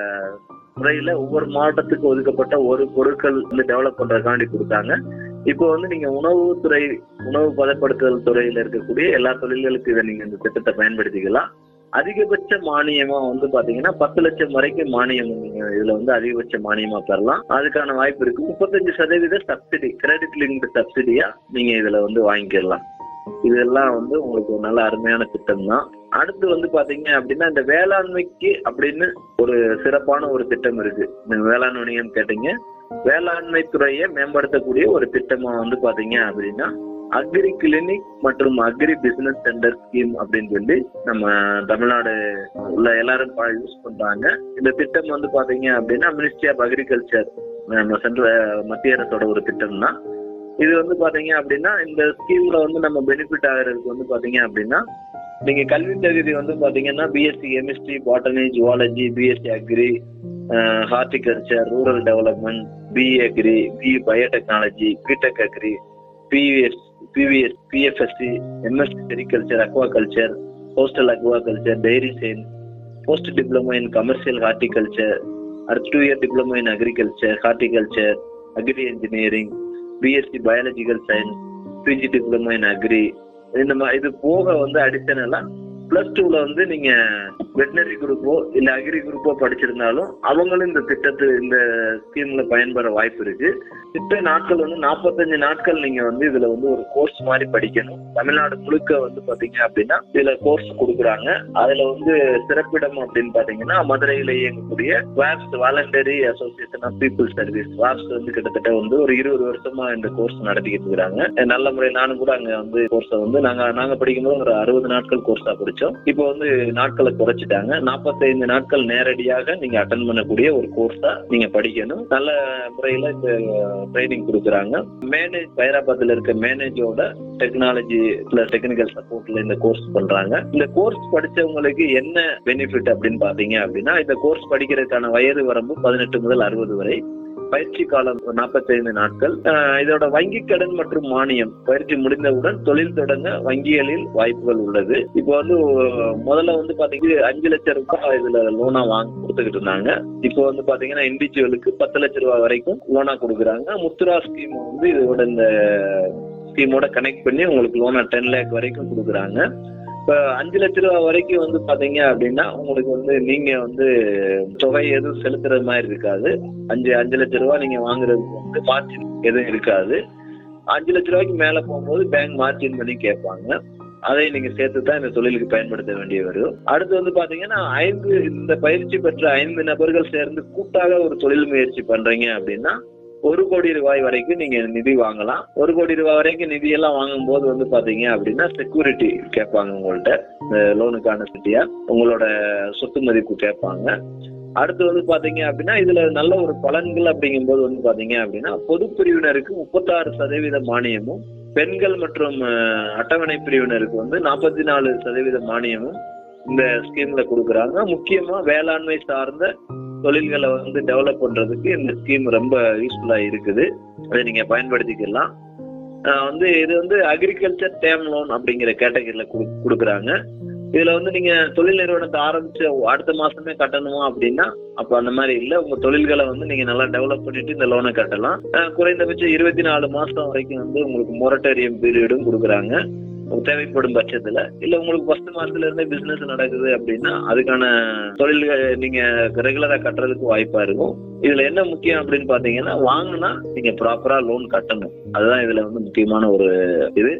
முறையில ஒவ்வொரு மாவட்டத்துக்கு ஒதுக்கப்பட்ட ஒரு பொருட்கள் வந்து டெவலப் பண்றதுக்காண்டி கொடுத்தாங்க இப்போ வந்து நீங்க உணவுத்துறை உணவு பதப்படுத்துதல் துறையில இருக்கக்கூடிய எல்லா தொழில்களுக்கும் இதை நீங்க இந்த திட்டத்தை பயன்படுத்திக்கலாம் அதிகபட்ச மானியமா வந்து பாத்தீங்கன்னா பத்து லட்சம் வரைக்கும் மானியம் நீங்க இதுல வந்து அதிகபட்ச மானியமா பெறலாம் அதுக்கான வாய்ப்பு இருக்கு முப்பத்தஞ்சு சதவீத சப்சிடி கிரெடிட் லிங்க்டு சப்சிடியா நீங்க இதுல வந்து வாங்கிக்கலாம் இதெல்லாம் வந்து உங்களுக்கு ஒரு நல்ல அருமையான திட்டம் தான் அடுத்து வந்து பாத்தீங்க அப்படின்னா இந்த வேளாண்மைக்கு அப்படின்னு ஒரு சிறப்பான ஒரு திட்டம் இருக்கு நீங்க வேளாண் வணிகம் கேட்டீங்க வேளாண்மை துறையை மேம்படுத்தக்கூடிய ஒரு திட்டமா வந்து பாத்தீங்க அப்படின்னா அக்ரி கிளினிக் மற்றும் அக்ரி பிசினஸ் சென்டர் ஸ்கீம் அப்படின்னு சொல்லி நம்ம தமிழ்நாடு உள்ள எல்லாரும் யூஸ் பண்றாங்க இந்த திட்டம் வந்து பாத்தீங்க அப்படின்னா மினிஸ்ட்ரி ஆஃப் அக்ரிகல்ச்சர் நம்ம சென்ட்ரல் மத்திய அரசோட ஒரு திட்டம் தான் இது வந்து பாத்தீங்க அப்படின்னா இந்த ஸ்கீம்ல வந்து நம்ம பெனிஃபிட் ஆகுறதுக்கு வந்து பாத்தீங்க அப்படின்னா நீங்க கல்வி தகுதி வந்து பாத்தீங்கன்னா B Sc chemistry botany zoology B Sc agri horticulture rural development B E agri B E biotechnology B Tech agri B V S B V S B F Sc M Sc sericulture aqua culture postal aqua culture dairy science post diploma in commercial horticulture அடுத்து two year diploma in agriculture horticulture agri engineering B Sc biological science P G diploma in agri இந்த மாதிரி இது போக வந்து அடிஷனலா plus டூல வந்து நீங்க veterinary குரூப்போ இல்ல அக்ரி குரூப்போ படிச்சிருந்தாலும் அவங்களும் இந்த திட்டத்து இந்த ஸ்கீம்ல பயன்பெற வாய்ப்பு இருக்கு திட்ட நாட்கள் வந்து நாற்பத்தஞ்சு நாட்கள் நீங்க வந்து இதுல வந்து ஒரு கோர்ஸ் மாதிரி படிக்கணும் தமிழ்நாடு முழுக்க வந்து பாத்தீங்க அப்படின்னா இதுல கோர்ஸ் கொடுக்குறாங்க அதுல வந்து சிறப்பிடம் அப்படின்னு பாத்தீங்கன்னா மதுரையில இயங்கக்கூடிய VAPS voluntary association of people service VAPS வந்து கிட்டத்தட்ட வந்து ஒரு இருபது வருஷமா இந்த கோர்ஸ் நடத்திக்கிட்டு இருக்கிறாங்க நல்ல முறை நானும் கூட அங்க வந்து கோர்ஸை வந்து நாங்க நாங்க படிக்கும்போது ஒரு அறுபது நாட்கள் கோர்ஸா படிச்சோம் இப்போ வந்து நாட்களை குறைச்சிட்டாங்க நாற்பத்தைந்து நாட்கள் நேரடியாக நீங்க அட்டன் பண்ணக்கூடிய ஒரு கோர்ஸா நீங்க படிக்கணும் நல்ல முறையில இந்த ட்ரைனிங் கொடுக்குறாங்க மேனேஜ் ஹைதராபாத்ல இருக்க மேனேஜோட டெக்னாலஜி பிளஸ் டெக்னிக்கல் சப்போர்ட்ல இந்த கோர்ஸ் பண்றாங்க இந்த கோர்ஸ் படிச்சவங்களுக்கு என்ன பெனிஃபிட் அப்படின்னு பாத்தீங்க அப்படின்னா இந்த கோர்ஸ் படிக்கிறதுக்கான வயது வரம்பு பதினெட்டு முதல் அறுபது வரை பயிற்சி காலம் நாற்பத்தைந்து நாட்கள் அஹ் இதோட வங்கி கடன் மற்றும் மானியம் பயிற்சி முடிந்தவுடன் தொழில் தொடங்க வங்கிகளில் வாய்ப்புகள் உள்ளது இப்போ வந்து முதல்ல வந்து பாத்தீங்கன்னா அஞ்சு லட்சம் ரூபாய் இதுல லோனா வாங்கி கொடுத்துக்கிட்டு இருந்தாங்க இப்போ வந்து பாத்தீங்கன்னா இண்டிவிஜுவலுக்கு பத்து லட்சம் ரூபாய் வரைக்கும் லோனா கொடுக்குறாங்க முத்ரா ஸ்கீம் வந்து இதோட இந்த ஸ்கீமோட கனெக்ட் பண்ணி உங்களுக்கு லோனா டென் லேக் வரைக்கும் கொடுக்குறாங்க இப்போ அஞ்சு லட்ச ரூபா வரைக்கும் வந்து பாத்தீங்க அப்படின்னா உங்களுக்கு வந்து நீங்க வந்து தொகை எதுவும் செலுத்துறது மாதிரி இருக்காது அஞ்சு அஞ்சு லட்ச ரூபா நீங்க வாங்குறதுக்கு வந்து மார்ஜின் எதுவும் இருக்காது அஞ்சு லட்ச ரூபாய்க்கு மேல போகும்போது பேங்க் மார்ஜின் பண்ணி கேட்பாங்க அதை நீங்க சேர்த்து தான் இந்த தொழிலுக்கு பயன்படுத்த வேண்டிய வரும் அடுத்து வந்து பாத்தீங்கன்னா ஐந்து இந்த பயிற்சி பெற்ற ஐந்து நபர்கள் சேர்ந்து கூட்டாக ஒரு தொழில் முயற்சி பண்றீங்க அப்படின்னா ஒரு கோடி ரூபாய் வரைக்கும் நீங்க நிதி வாங்கலாம் ஒரு கோடி ரூபாய் வரைக்கும் நிதி எல்லாம் வாங்கும்போது வந்து பாத்தீங்க அப்படின்னா செக்யூரிட்டி கேட்பாங்க உங்கள்ட்ட லோனுக்கான சிட்டியா உங்களோட சொத்து மதிப்பு கேட்பாங்க அடுத்து வந்து பாத்தீங்க அப்படின்னா இதுல நல்ல ஒரு பலன்கள் அப்படிங்கும்போது வந்து பாத்தீங்க அப்படின்னா பொது பிரிவினருக்கு முப்பத்தாறு சதவீத மானியமும் பெண்கள் மற்றும் அஹ், அட்டவணை பிரிவினருக்கு வந்து நாற்பத்தி நாலு சதவீத மானியமும் இந்த ஸ்கீம்ல கொடுக்குறாங்க முக்கியமா வேளாண்மை சார்ந்த தொழில்களை வந்து டெவலப் பண்றதுக்கு இந்த ஸ்கீம் ரொம்ப யூஸ்ஃபுல்லா இருக்குது அதை நீங்க பயன்படுத்திக்கலாம் ஆஹ் வந்து இது வந்து அக்ரிகல்ச்சர் டேம் லோன் அப்படிங்கிற கேட்டகரியில கொடுக்குறாங்க இதுல வந்து நீங்க தொழில் நிறுவனத்தை ஆரம்பிச்சு அடுத்த மாசமே கட்டணுமா அப்படின்னா அப்ப அந்த மாதிரி இல்ல உங்க தொழில்களை வந்து நீங்க நல்லா டெவலப் பண்ணிட்டு இந்த லோனை கட்டலாம் ஆஹ் குறைந்தபட்சம் இருபத்தி நாலு மாசம் வரைக்கும் வந்து உங்களுக்கு மொரட்டோரியம் பீரியடும் கொடுக்குறாங்க தேவைப்படும் பட்சத்துல இல்ல உங்களுக்கு ஃபர்ஸ்ட் மாசத்துல இருந்தே பிசினஸ் நடக்குது அப்படின்னா அதுக்கான தொழில்கள் நீங்க ரெகுலரா கட்டுறதுக்கு வாய்ப்பா இருக்கும் இதுல என்ன முக்கியம் அப்படின்னு பாத்தீங்கன்னா வாங்கினா நீங்க ப்ராப்பரா லோன் கட்டணும் அதுதான் இதுல வந்து முக்கியமான ஒரு இது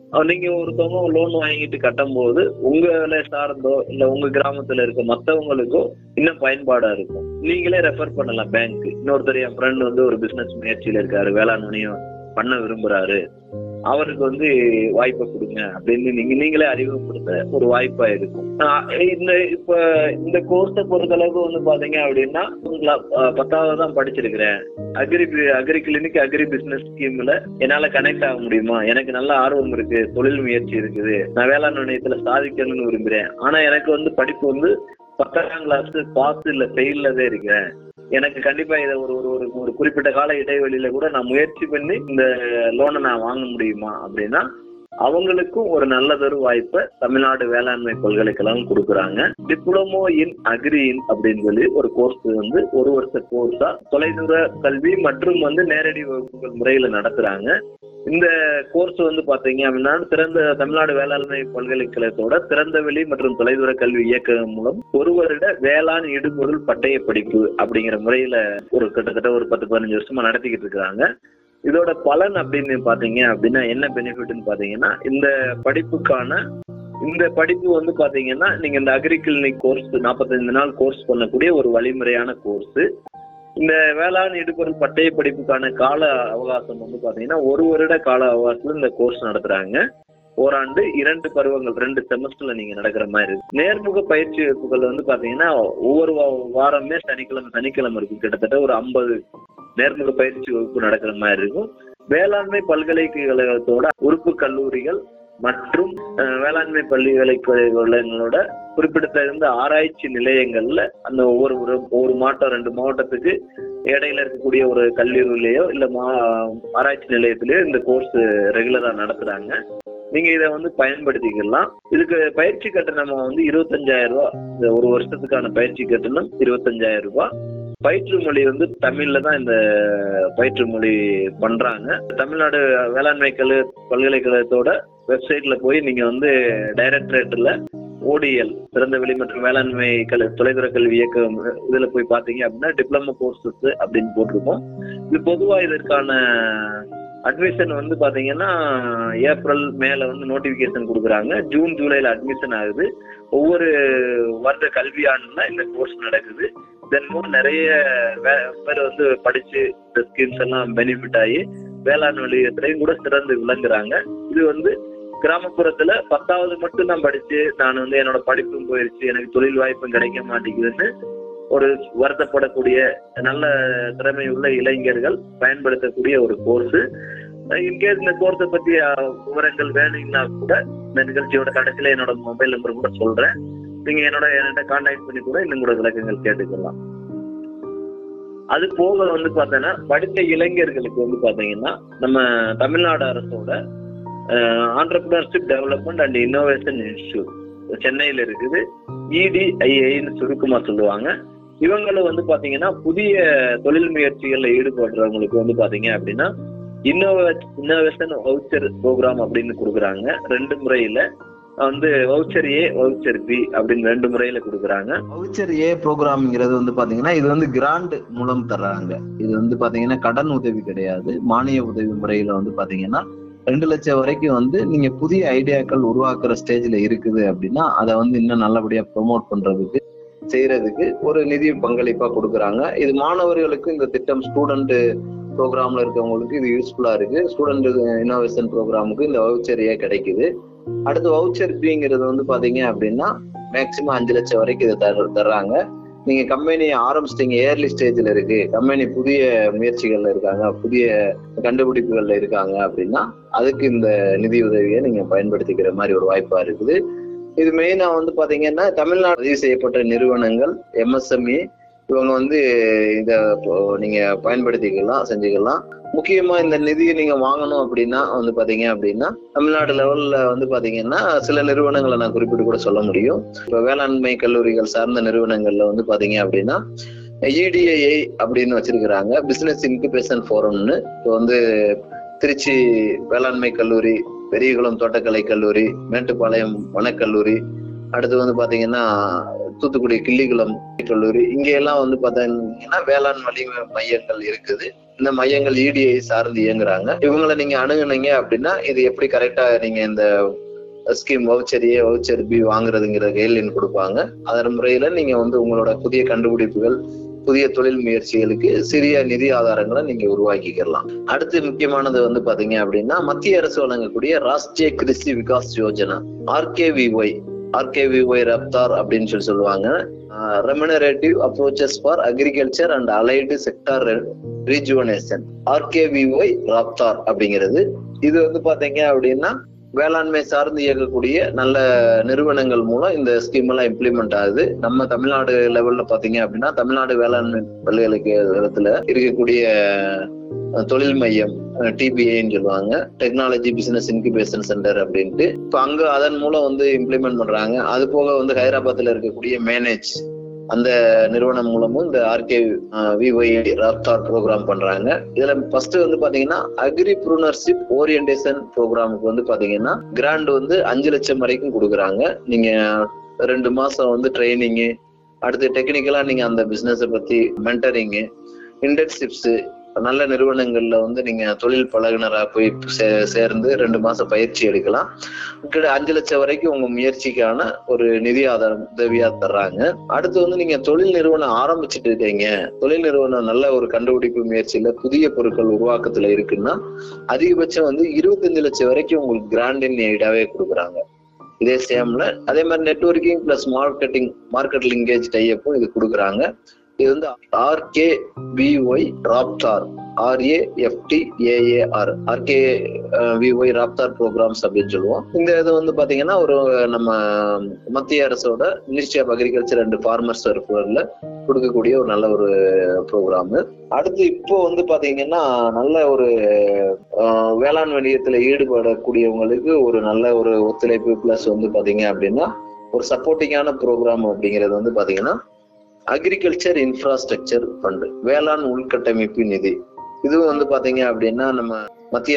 அஹ் நீங்க ஒருத்தவங்க லோன் வாங்கிட்டு கட்டும்போது உங்களை சார்ந்தோ இல்ல உங்க கிராமத்துல இருக்க மத்தவங்களுக்கோ இன்னும் பயன்பாடா இருக்கும் நீங்களே ரெஃபர் பண்ணலாம் பேங்க் இன்னொருத்தர் என் ஃப்ரெண்ட் வந்து ஒரு பிசினஸ் முயற்சியில இருக்காரு வேளாண்மையும் பண்ண விரும்புறாரு அவருக்கு வந்து வாய்ப்பை கொடுங்க அப்படின்னு நீங்க நீங்களே அறிமுகப்படுத்த ஒரு வாய்ப்பா இருக்கும் ஆஹ் இந்த இப்ப இந்த கோர்ஸை பொறுத்தளவுக்கு வந்து பாத்தீங்க அப்படின்னா உங்களா, ஆஹ் பத்தாவது தான் படிச்சிருக்கிறேன் agri agri clinic agri business ஸ்கீம்ல என்னால கனெக்ட் ஆக முடியுமா எனக்கு நல்ல ஆர்வம் இருக்கு தொழில் முயற்சி இருக்குது நான் வேளாண் நிலையத்துல சாதிக்கணும்னு விரும்புறேன் ஆனா எனக்கு வந்து படிப்பு வந்து பத்தாம் கிளாஸ் பாஸ் இல்ல ஃபெயில்ல தான் இருக்கிறேன் எனக்கு கண்டிப்பா இதை ஒரு ஒரு ஒரு ஒரு குறிப்பிட்ட கால இடைவெளியில கூட நான் முயற்சி பண்ணி இந்த லோனை நான் வாங்க முடியுமா அப்படின்னா அவங்களுக்கும் ஒரு நல்லதொரு வாய்ப்பை தமிழ்நாடு வேளாண்மை பல்கலைக்கழகம் கொடுக்குறாங்க டிப்ளமோ இன் அக்ரி இன் அப்படின்னு சொல்லி ஒரு கோர்ஸ் வந்து ஒரு வருஷ கோர்ஸா தொலைதூர கல்வி மற்றும் வந்து நேரடி வகுப்புகள் முறையில நடத்துறாங்க இந்த கோர்ஸ் வந்து பாத்தீங்க அப்படின்னா திறந்த தமிழ்நாடு வேளாண்மை பல்கலைக்கழகத்தோட திறந்தவெளி மற்றும் தொலைதூர கல்வி இயக்ககம் மூலம் ஒரு வருட வேளாண் இடுபொருள் பட்டய படிப்பு அப்படிங்கிற முறையில ஒரு கிட்டத்தட்ட ஒரு பத்து பதினஞ்சு வருஷமா நடத்திக்கிட்டு இருக்கிறாங்க இதோட பலன் அப்படின்னு பாத்தீங்க அப்படின்னா என்ன பெனிஃபிட்னு பாத்தீங்கன்னா இந்த படிப்புக்கான இந்த படிப்பு வந்து பாத்தீங்கன்னா நீங்க இந்த அக்ரி கிளினிக் கோர்ஸ் நாற்பத்தைந்து நாள் கோர்ஸ் பண்ணக்கூடிய ஒரு வழிமுறையான கோர்ஸ் இந்த வேளாண் இடுபொருள் பட்டய படிப்புக்கான கால அவகாசம் வந்து பாத்தீங்கன்னா ஒரு வருட கால அவகாசத்துல இந்த கோர்ஸ் நடத்துறாங்க ஓராண்டு இரண்டு பருவங்கள் ரெண்டு செமஸ்டர்ல நீங்க நடக்கிற மாதிரி இருக்கு நேர்முக பயிற்சி வகுப்புகள் வந்து பாத்தீங்கன்னா ஒவ்வொரு வா- வாரமே சனிக்கிழமை சனிக்கிழமை இருக்கும் கிட்டத்தட்ட ஒரு ஐம்பது நேர்முக பயிற்சி வகுப்பு நடக்கிற மாதிரி இருக்கும் வேளாண்மை பல்கலைக்கழகத்தோட உறுப்பு கல்லூரிகள் மற்றும் அஹ், வேளாண்மை பல்கலைக்கழகங்களோட குறிப்பிடத்தகுந்த ஆராய்ச்சி நிலையங்கள்ல அந்த ஒவ்வொரு ஒரு ஒரு மாவட்டம் ரெண்டு மாவட்டத்துக்கு இடையில இருக்கக்கூடிய ஒரு கல்லூரியிலேயோ இல்ல மா ஆராய்ச்சி நிலையத்திலேயோ இந்த கோர்ஸ் ரெகுலரா நடத்துறாங்க நீங்க இதை வந்து பயன்படுத்திக்கலாம் இதுக்கு பயிற்சி கட்டணம் வந்து இருபத்தஞ்சாயிரம் ரூபாய் இந்த ஒரு வருஷத்துக்கான பயிற்சி கட்டணம் இருபத்தஞ்சாயிரம் ரூபாய் பயிற்று மொழி வந்து தமிழ்ல தான் இந்த பயிற்று மொழி பண்றாங்க தமிழ்நாடு வேளாண்மை கல்லு பல்கலைக்கழகத்தோட வெப்சைட்ல போய் நீங்க வந்து டைரக்டரேட்ல ஓடிஎல் திறந்தவெளி மற்றும் வேளாண்மை கல் தொலைதூர கல்வி இயக்கம் இதுல போய் பாத்தீங்க அப்படின்னா டிப்ளமோ கோர்சஸ் அப்படின்னு போட்டிருக்கோம் இது பொதுவா இதற்கான அட்மிஷன் வந்து பாத்தீங்கன்னா ஏப்ரல் மேல வந்து நோட்டிபிகேஷன் கொடுக்குறாங்க ஜூன் ஜூலைல அட்மிஷன் ஆகுது ஒவ்வொரு வருட கல்வியாண்டுல இந்த கோர்ஸ் நடக்குது தென் மூலம் நிறைய வே- பேர் வந்து படிச்சு இந்த ஸ்கீம்ஸ் எல்லாம் பெனிஃபிட் ஆகி வேளாண் நிலையத்திலையும் கூட சிறந்து விளங்குறாங்க இது வந்து கிராமப்புறத்துல பத்தாவது மட்டும் நான் படிச்சு நான் வந்து என்னோட படிப்பும் போயிருச்சு எனக்கு தொழில் வாய்ப்பும் கிடைக்க மாட்டேங்குதுன்னு ஒரு வருத்தப்படக்கூடிய நல்ல திறமை உள்ள இளைஞர்கள் பயன்படுத்தக்கூடிய ஒரு கோர்ஸ் இன்கேஸ் இந்த கோர்ஸை பத்தி அஹ், விவரங்கள் வேணும்னா கூட இந்த நிகழ்ச்சியோட கடைசியில என்னோட மொபைல் நம்பர் கூட சொல்றேன் நீங்க என்னோட என்கிட்ட கான்டாக்ட் பண்ணி கூட இன்னும் கூட விளக்கங்கள் கேட்டுக்கலாம் அது போக வந்து பார்த்தோன்னா படித்த இளைஞர்களுக்கு வந்து பாத்தீங்கன்னா நம்ம தமிழ்நாடு அரசோட entrepreneurship development and innovation institute சென்னையில இருக்குது இடிஐஐன்னு சுருக்கமா சொல்லுவாங்க இவங்களும் வந்து பாத்தீங்கன்னா புதிய தொழில் முயற்சிகள்ல ஈடுபடுறவங்களுக்கு வந்து பாத்தீங்க அப்படின்னா இன்னோவே இன்னோவேஷன் வவுச்சர் ப்ரோக்ராம் அப்படின்னு கொடுக்குறாங்க ரெண்டு முறையில வந்து வவுச்சர் ஏ வவுச்சர் பி அப்படின்னு ரெண்டு முறையில கொடுக்குறாங்க வவுச்சர் ஏ ப்ரோக்ராம்ங்கிறது வந்து பாத்தீங்கன்னா இது வந்து கிராண்ட் மூலம் தர்றாங்க இது வந்து பாத்தீங்கன்னா கடன் உதவி கிடையாது மானிய உதவி முறையில வந்து பாத்தீங்கன்னா ரெண்டு லட்சம் வரைக்கும் வந்து நீங்க புதிய ஐடியாக்கள் உருவாக்குற ஸ்டேஜ்ல இருக்குது அப்படின்னா அதை வந்து இன்னும் நல்லபடியா ப்ரொமோட் பண்றதுக்கு செய்யறதுக்கு ஒரு நிதி பங்களிப்பா கொடுக்குறாங்க இது மாணவர்களுக்கு இந்த திட்டம் ஸ்டூடெண்ட் ப்ரோக்ராம்ல இருக்கவங்களுக்கு இது யூஸ்ஃபுல்லா இருக்கு ஸ்டூடெண்ட் இன்னோவேஷன் ப்ரோக்ராமுக்கு இந்த வவுச்சர் ஏ கிடைக்குது அடுத்து வவுச்சர் பிங்கிறது வந்து பாத்தீங்க அப்படின்னா மேக்சிமம் அஞ்சு லட்சம் வரைக்கும் இதை தர தர்றாங்க நீங்க கம்பெனி ஆரம்பிச்சிட்டீங்க ஏர்லி ஸ்டேஜ்ல இருக்கு கம்பெனி புதிய முயற்சிகள்ல இருக்காங்க புதிய கண்டுபிடிப்புகள்ல இருக்காங்க அப்படின்னா அதுக்கு இந்த நிதி உதவியை நீங்க பயன்படுத்திக்கிற மாதிரி ஒரு வாய்ப்பா இருக்குது இது மெயினா வந்து பாத்தீங்கன்னா தமிழ்நாடு பதிவு செய்யப்பட்ட நிறுவனங்கள் எம்எஸ்எம்இ இவங்க வந்து இத இப்போ நீங்க பயன்படுத்திக்கலாம் செஞ்சுக்கலாம் முக்கியமா இந்த நிதியை நீங்க வாங்கணும் அப்படின்னா வந்து பாத்தீங்க அப்படின்னா தமிழ்நாடு லெவல்ல வந்து பாத்தீங்கன்னா சில நிறுவனங்களை நான் குறிப்பிட்டு கூட சொல்ல முடியும் இப்ப வேளாண்மை கல்லூரிகள் சார்ந்த நிறுவனங்கள்ல வந்து பாத்தீங்க அப்படின்னா இடிஐஐ அப்படின்னு வச்சிருக்கிறாங்க பிசினஸ் இன்குபேஷன் ஃபோரம்னு இப்போ வந்து திருச்சி வேளாண்மை கல்லூரி பெரியகுளம் தோட்டக்கலை கல்லூரி மேட்டுப்பாளையம் வனக்கல்லூரி அடுத்து வந்து பாத்தீங்கன்னா தூத்துக்குடி கிள்ளிக்குளம் கல்லூரி இங்க எல்லாம் வந்து பாத்தீங்கன்னா வேளாண் வலிமை மையங்கள் இருக்குது இந்த மையங்கள் இடிஐ சார்ந்து இயங்குறாங்க இவங்களை நீங்க அணுகுனீங்க அப்படின்னா இது எப்படி கரெக்டா நீங்க இந்த scheme voucher A voucher B வாங்குறதுங்கிற கைட்லைன் கொடுப்பாங்க அதன் முறையில நீங்க வந்து உங்களோட புதிய கண்டுபிடிப்புகள் புதிய தொழில் முயற்சிகளுக்கு சிறிய நிதி ஆதாரங்களை நீங்க உருவாக்கிக்கலாம் அடுத்து முக்கியமானது வந்து பாத்தீங்க அப்படின்னா மத்திய அரசு வழங்கக்கூடிய ராஷ்டிரிய கிருஷி விகாஸ் யோஜனா ஆர்கேவிஒய் ஆர்கேவிஒய் ரப்தார் அப்படின்னு சொல்லி சொல்லுவாங்க remunerative approaches for agriculture and allied sector rejuvenation R K V Y Raftaar அப்படிங்கிறது இது வந்து பாத்தீங்க அப்படின்னா வேளாண்மை சார்ந்து இயக்கக்கூடிய நல்ல நிறுவனங்கள் மூலம் இந்த ஸ்கீம் எல்லாம் இம்ப்ளிமெண்ட் ஆகுது நம்ம தமிழ்நாடு லெவல்ல பாத்தீங்க அப்படின்னா தமிழ்நாடு வேளாண்மை பல்கலைக்கழகத்துல இருக்கக்கூடிய அஹ், தொழில் மையம் டிபிஐன்னு சொல்லுவாங்க டெக்னாலஜி பிசினஸ் இன்குபேஷன் சென்டர் அப்படின்ட்டு இப்போ அங்க அதன் மூலம் வந்து இம்ப்ளிமெண்ட் பண்றாங்க அது போக வந்து ஹைதராபாத்ல இருக்கக்கூடிய மேனேஜ் அந்த நிறுவனம் மூலமும் இந்த ஆர்கே விஒய் ராப்தார் ப்ரோக்ராம் பண்றாங்க இதுல ஃபர்ஸ்ட் வந்து பாத்தீங்கன்னா அக்ரி ப்ரூனர்ஷிப் ஓரியன்டேஷன் ப்ரோக்ராமுக்கு வந்து பாத்தீங்கன்னா கிராண்ட் வந்து அஞ்சு லட்சம் வரைக்கும் கொடுக்குறாங்க நீங்க ரெண்டு மாசம் வந்து ட்ரைனிங்கு அடுத்து டெக்னிக்கலா நீங்க அந்த பிசினஸை பத்தி மென்டரிங்கு இன்டர்ன்ஷிப்ஸ் நல்ல நிறுவனங்கள்ல வந்து நீங்க தொழில் பழகுனரா போய் சே- சேர்ந்து ரெண்டு மாசம் பயிற்சி எடுக்கலாம் கிட்ட அஞ்சு லட்சம் வரைக்கும் உங்க முயற்சிக்கான ஒரு நிதி ஆதாரம் உதவியா தர்றாங்க அடுத்து வந்து நீங்க தொழில் நிறுவனம் ஆரம்பிச்சுட்டு இருக்கீங்க தொழில் நிறுவனம் நல்ல ஒரு கண்டுபிடிப்பு முயற்சியில புதிய பொருட்கள் உருவாக்கத்துல இருக்குன்னா அதிகபட்சம் வந்து இருபத்தஞ்சு லட்சம் வரைக்கும் உங்களுக்கு கிராண்டின் எய்டாவே கொடுக்குறாங்க இதே சேம்ல அதே மாதிரி networking plus marketing market linkage டைப்பும் இது கொடுக்குறாங்க இது வந்து R K V Y Raftaar R A F T A A R R K V Y Raftaar programmes அப்படின்னு சொல்லுவோம் இந்த இது வந்து பாத்தீங்கன்னா ஒரு நம்ம மத்திய அரசோட ministry of agriculture and farmers வெல்ஃபேர்ல கொடுக்கக்கூடிய ஒரு நல்ல ஒரு ப்ரோக்ராம் அடுத்து இப்போ வந்து பாத்தீங்கன்னா நல்ல ஒரு அஹ், வேளாண் வணிகத்துல ஈடுபடக்கூடியவங்களுக்கு ஒரு நல்ல ஒரு ஒத்துழைப்பு பிளஸ் வந்து பாத்தீங்க அப்படின்னா ஒரு சப்போர்ட்டிங்கான ப்ரோக்ராம் அப்படிங்கிறது வந்து பாத்தீங்கன்னா அக்ரிகல்ச்சர் இன்ஃப்ராஸ்ட்ரக்சர் ஃபண்ட் வேளாண் உள்கட்டமைப்பு நிதி இதுவும் வந்து பாத்தீங்க அப்படின்னா நம்ம மத்திய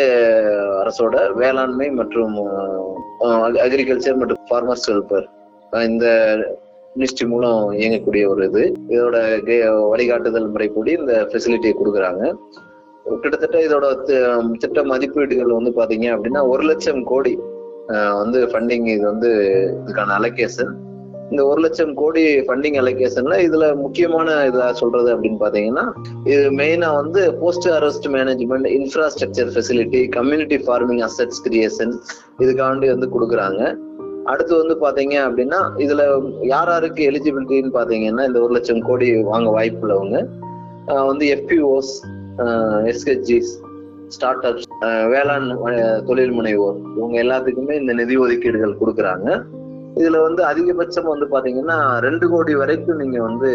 அரசோட வேளாண்மை மற்றும் அக்ரிகல்ச்சர் மற்றும் ஃபார்மர்ஸ் வெல்ஃபேர் இந்த மினிஸ்ட்ரி மூலம் இயங்கக்கூடிய ஒரு இது இதோட கே- வழிகாட்டுதல் முறைப்படி இந்த ஃபெசிலிட்டியை கொடுக்குறாங்க கிட்டத்தட்ட இதோட தி- திட்ட மதிப்பீடுகள் வந்து பாத்தீங்க அப்படின்னா ஒரு லட்சம் கோடி அஹ், வந்து ஃபண்டிங் இது வந்து இதுக்கான அலோகேஷன் இந்த ஒரு லட்சம் கோடி ஃபண்டிங் அலோகேஷன்ல இதுல முக்கியமான இதா சொல்றது அப்படின்னு பாத்தீங்கன்னா இது மெயினா வந்து post harvest management infrastructure facility community farming assets creation இதுக்காண்டி வந்து கொடுக்குறாங்க அடுத்து வந்து பாத்தீங்க அப்படின்னா இதுல யார் யாருக்கு எலிஜிபிலிட்டின்னு பாத்தீங்கன்னா இந்த ஒரு லட்சம் கோடி வாங்க வாய்ப்பு உள்ளவங்க ஆஹ் வந்து எஃபிஓஸ் எஸ்ஹெச்ஜிஸ் ஸ்டார்ட் அப்ஸ் வேளாண் அஹ், தொழில் முனைவோர் இவங்க எல்லாத்துக்குமே இந்த நிதி ஒதுக்கீடுகள் கொடுக்குறாங்க இதுல வந்து அதிகபட்சம் வந்து பாத்தீங்கன்னா ரெண்டு கோடி வரைக்கும் நீங்க வந்து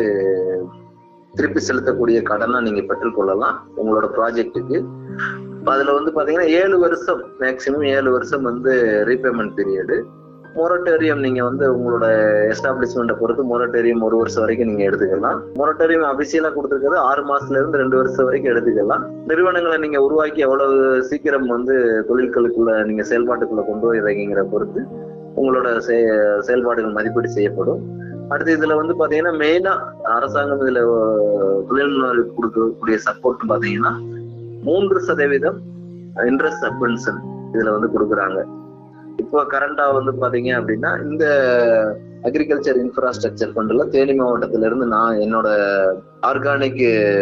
திருப்பி செலுத்தக்கூடிய கடனை நீங்க பெற்றுக்கொள்ளலாம் உங்களோட ப்ராஜெக்ட்டுக்கு அதுல வந்து பாத்தீங்கன்னா ஏழு வருஷம் மேக்சிமம் ஏழு வருஷம் வந்து ரீபேமெண்ட் பீரியடு மொரட்டோரியம் நீங்க வந்து உங்களோட எஸ்டாப்ளிஷ்மெண்ட்டை பொறுத்து மொரட்டோரியம் ஒரு வருஷம் வரைக்கும் நீங்க எடுத்துக்கலாம் மொரட்டோரியம் அபிஷியலா கொடுத்துருக்கிறது ஆறு மாசத்துல இருந்து ரெண்டு வருஷம் வரைக்கும் எடுத்துக்கலாம் நிறுவனங்களை நீங்க உருவாக்கி எவ்வளவு சீக்கிரம் வந்து தொழில்களுக்குள்ள நீங்க செயல்பாட்டுக்குள்ள கொண்டு வரீங்கிற பொறுத்து உங்களோட செய- செயல்பாடுகள் மதிப்பீடு செய்யப்படும் அடுத்து இதுல வந்து பாத்தீங்கன்னா மெயினா அரசாங்கம் இதுல அஹ், தொழில் முனைவோருக்கு கொடுக்கக்கூடிய சப்போர்ட் பாத்தீங்கன்னா மூன்று சதவீதம் இன்ட்ரெஸ்ட் சப்வென்ஷன் இதுல வந்து கொடுக்குறாங்க இப்போ கரண்டா வந்து பாத்தீங்க அப்படின்னா இந்த அக்ரிகல்ச்சர் இன்ஃப்ராஸ்ட்ரக்சர் ஃபண்ட்ல தேனி மாவட்டத்துல இருந்து நான் என்னோட ஆர்கானிக்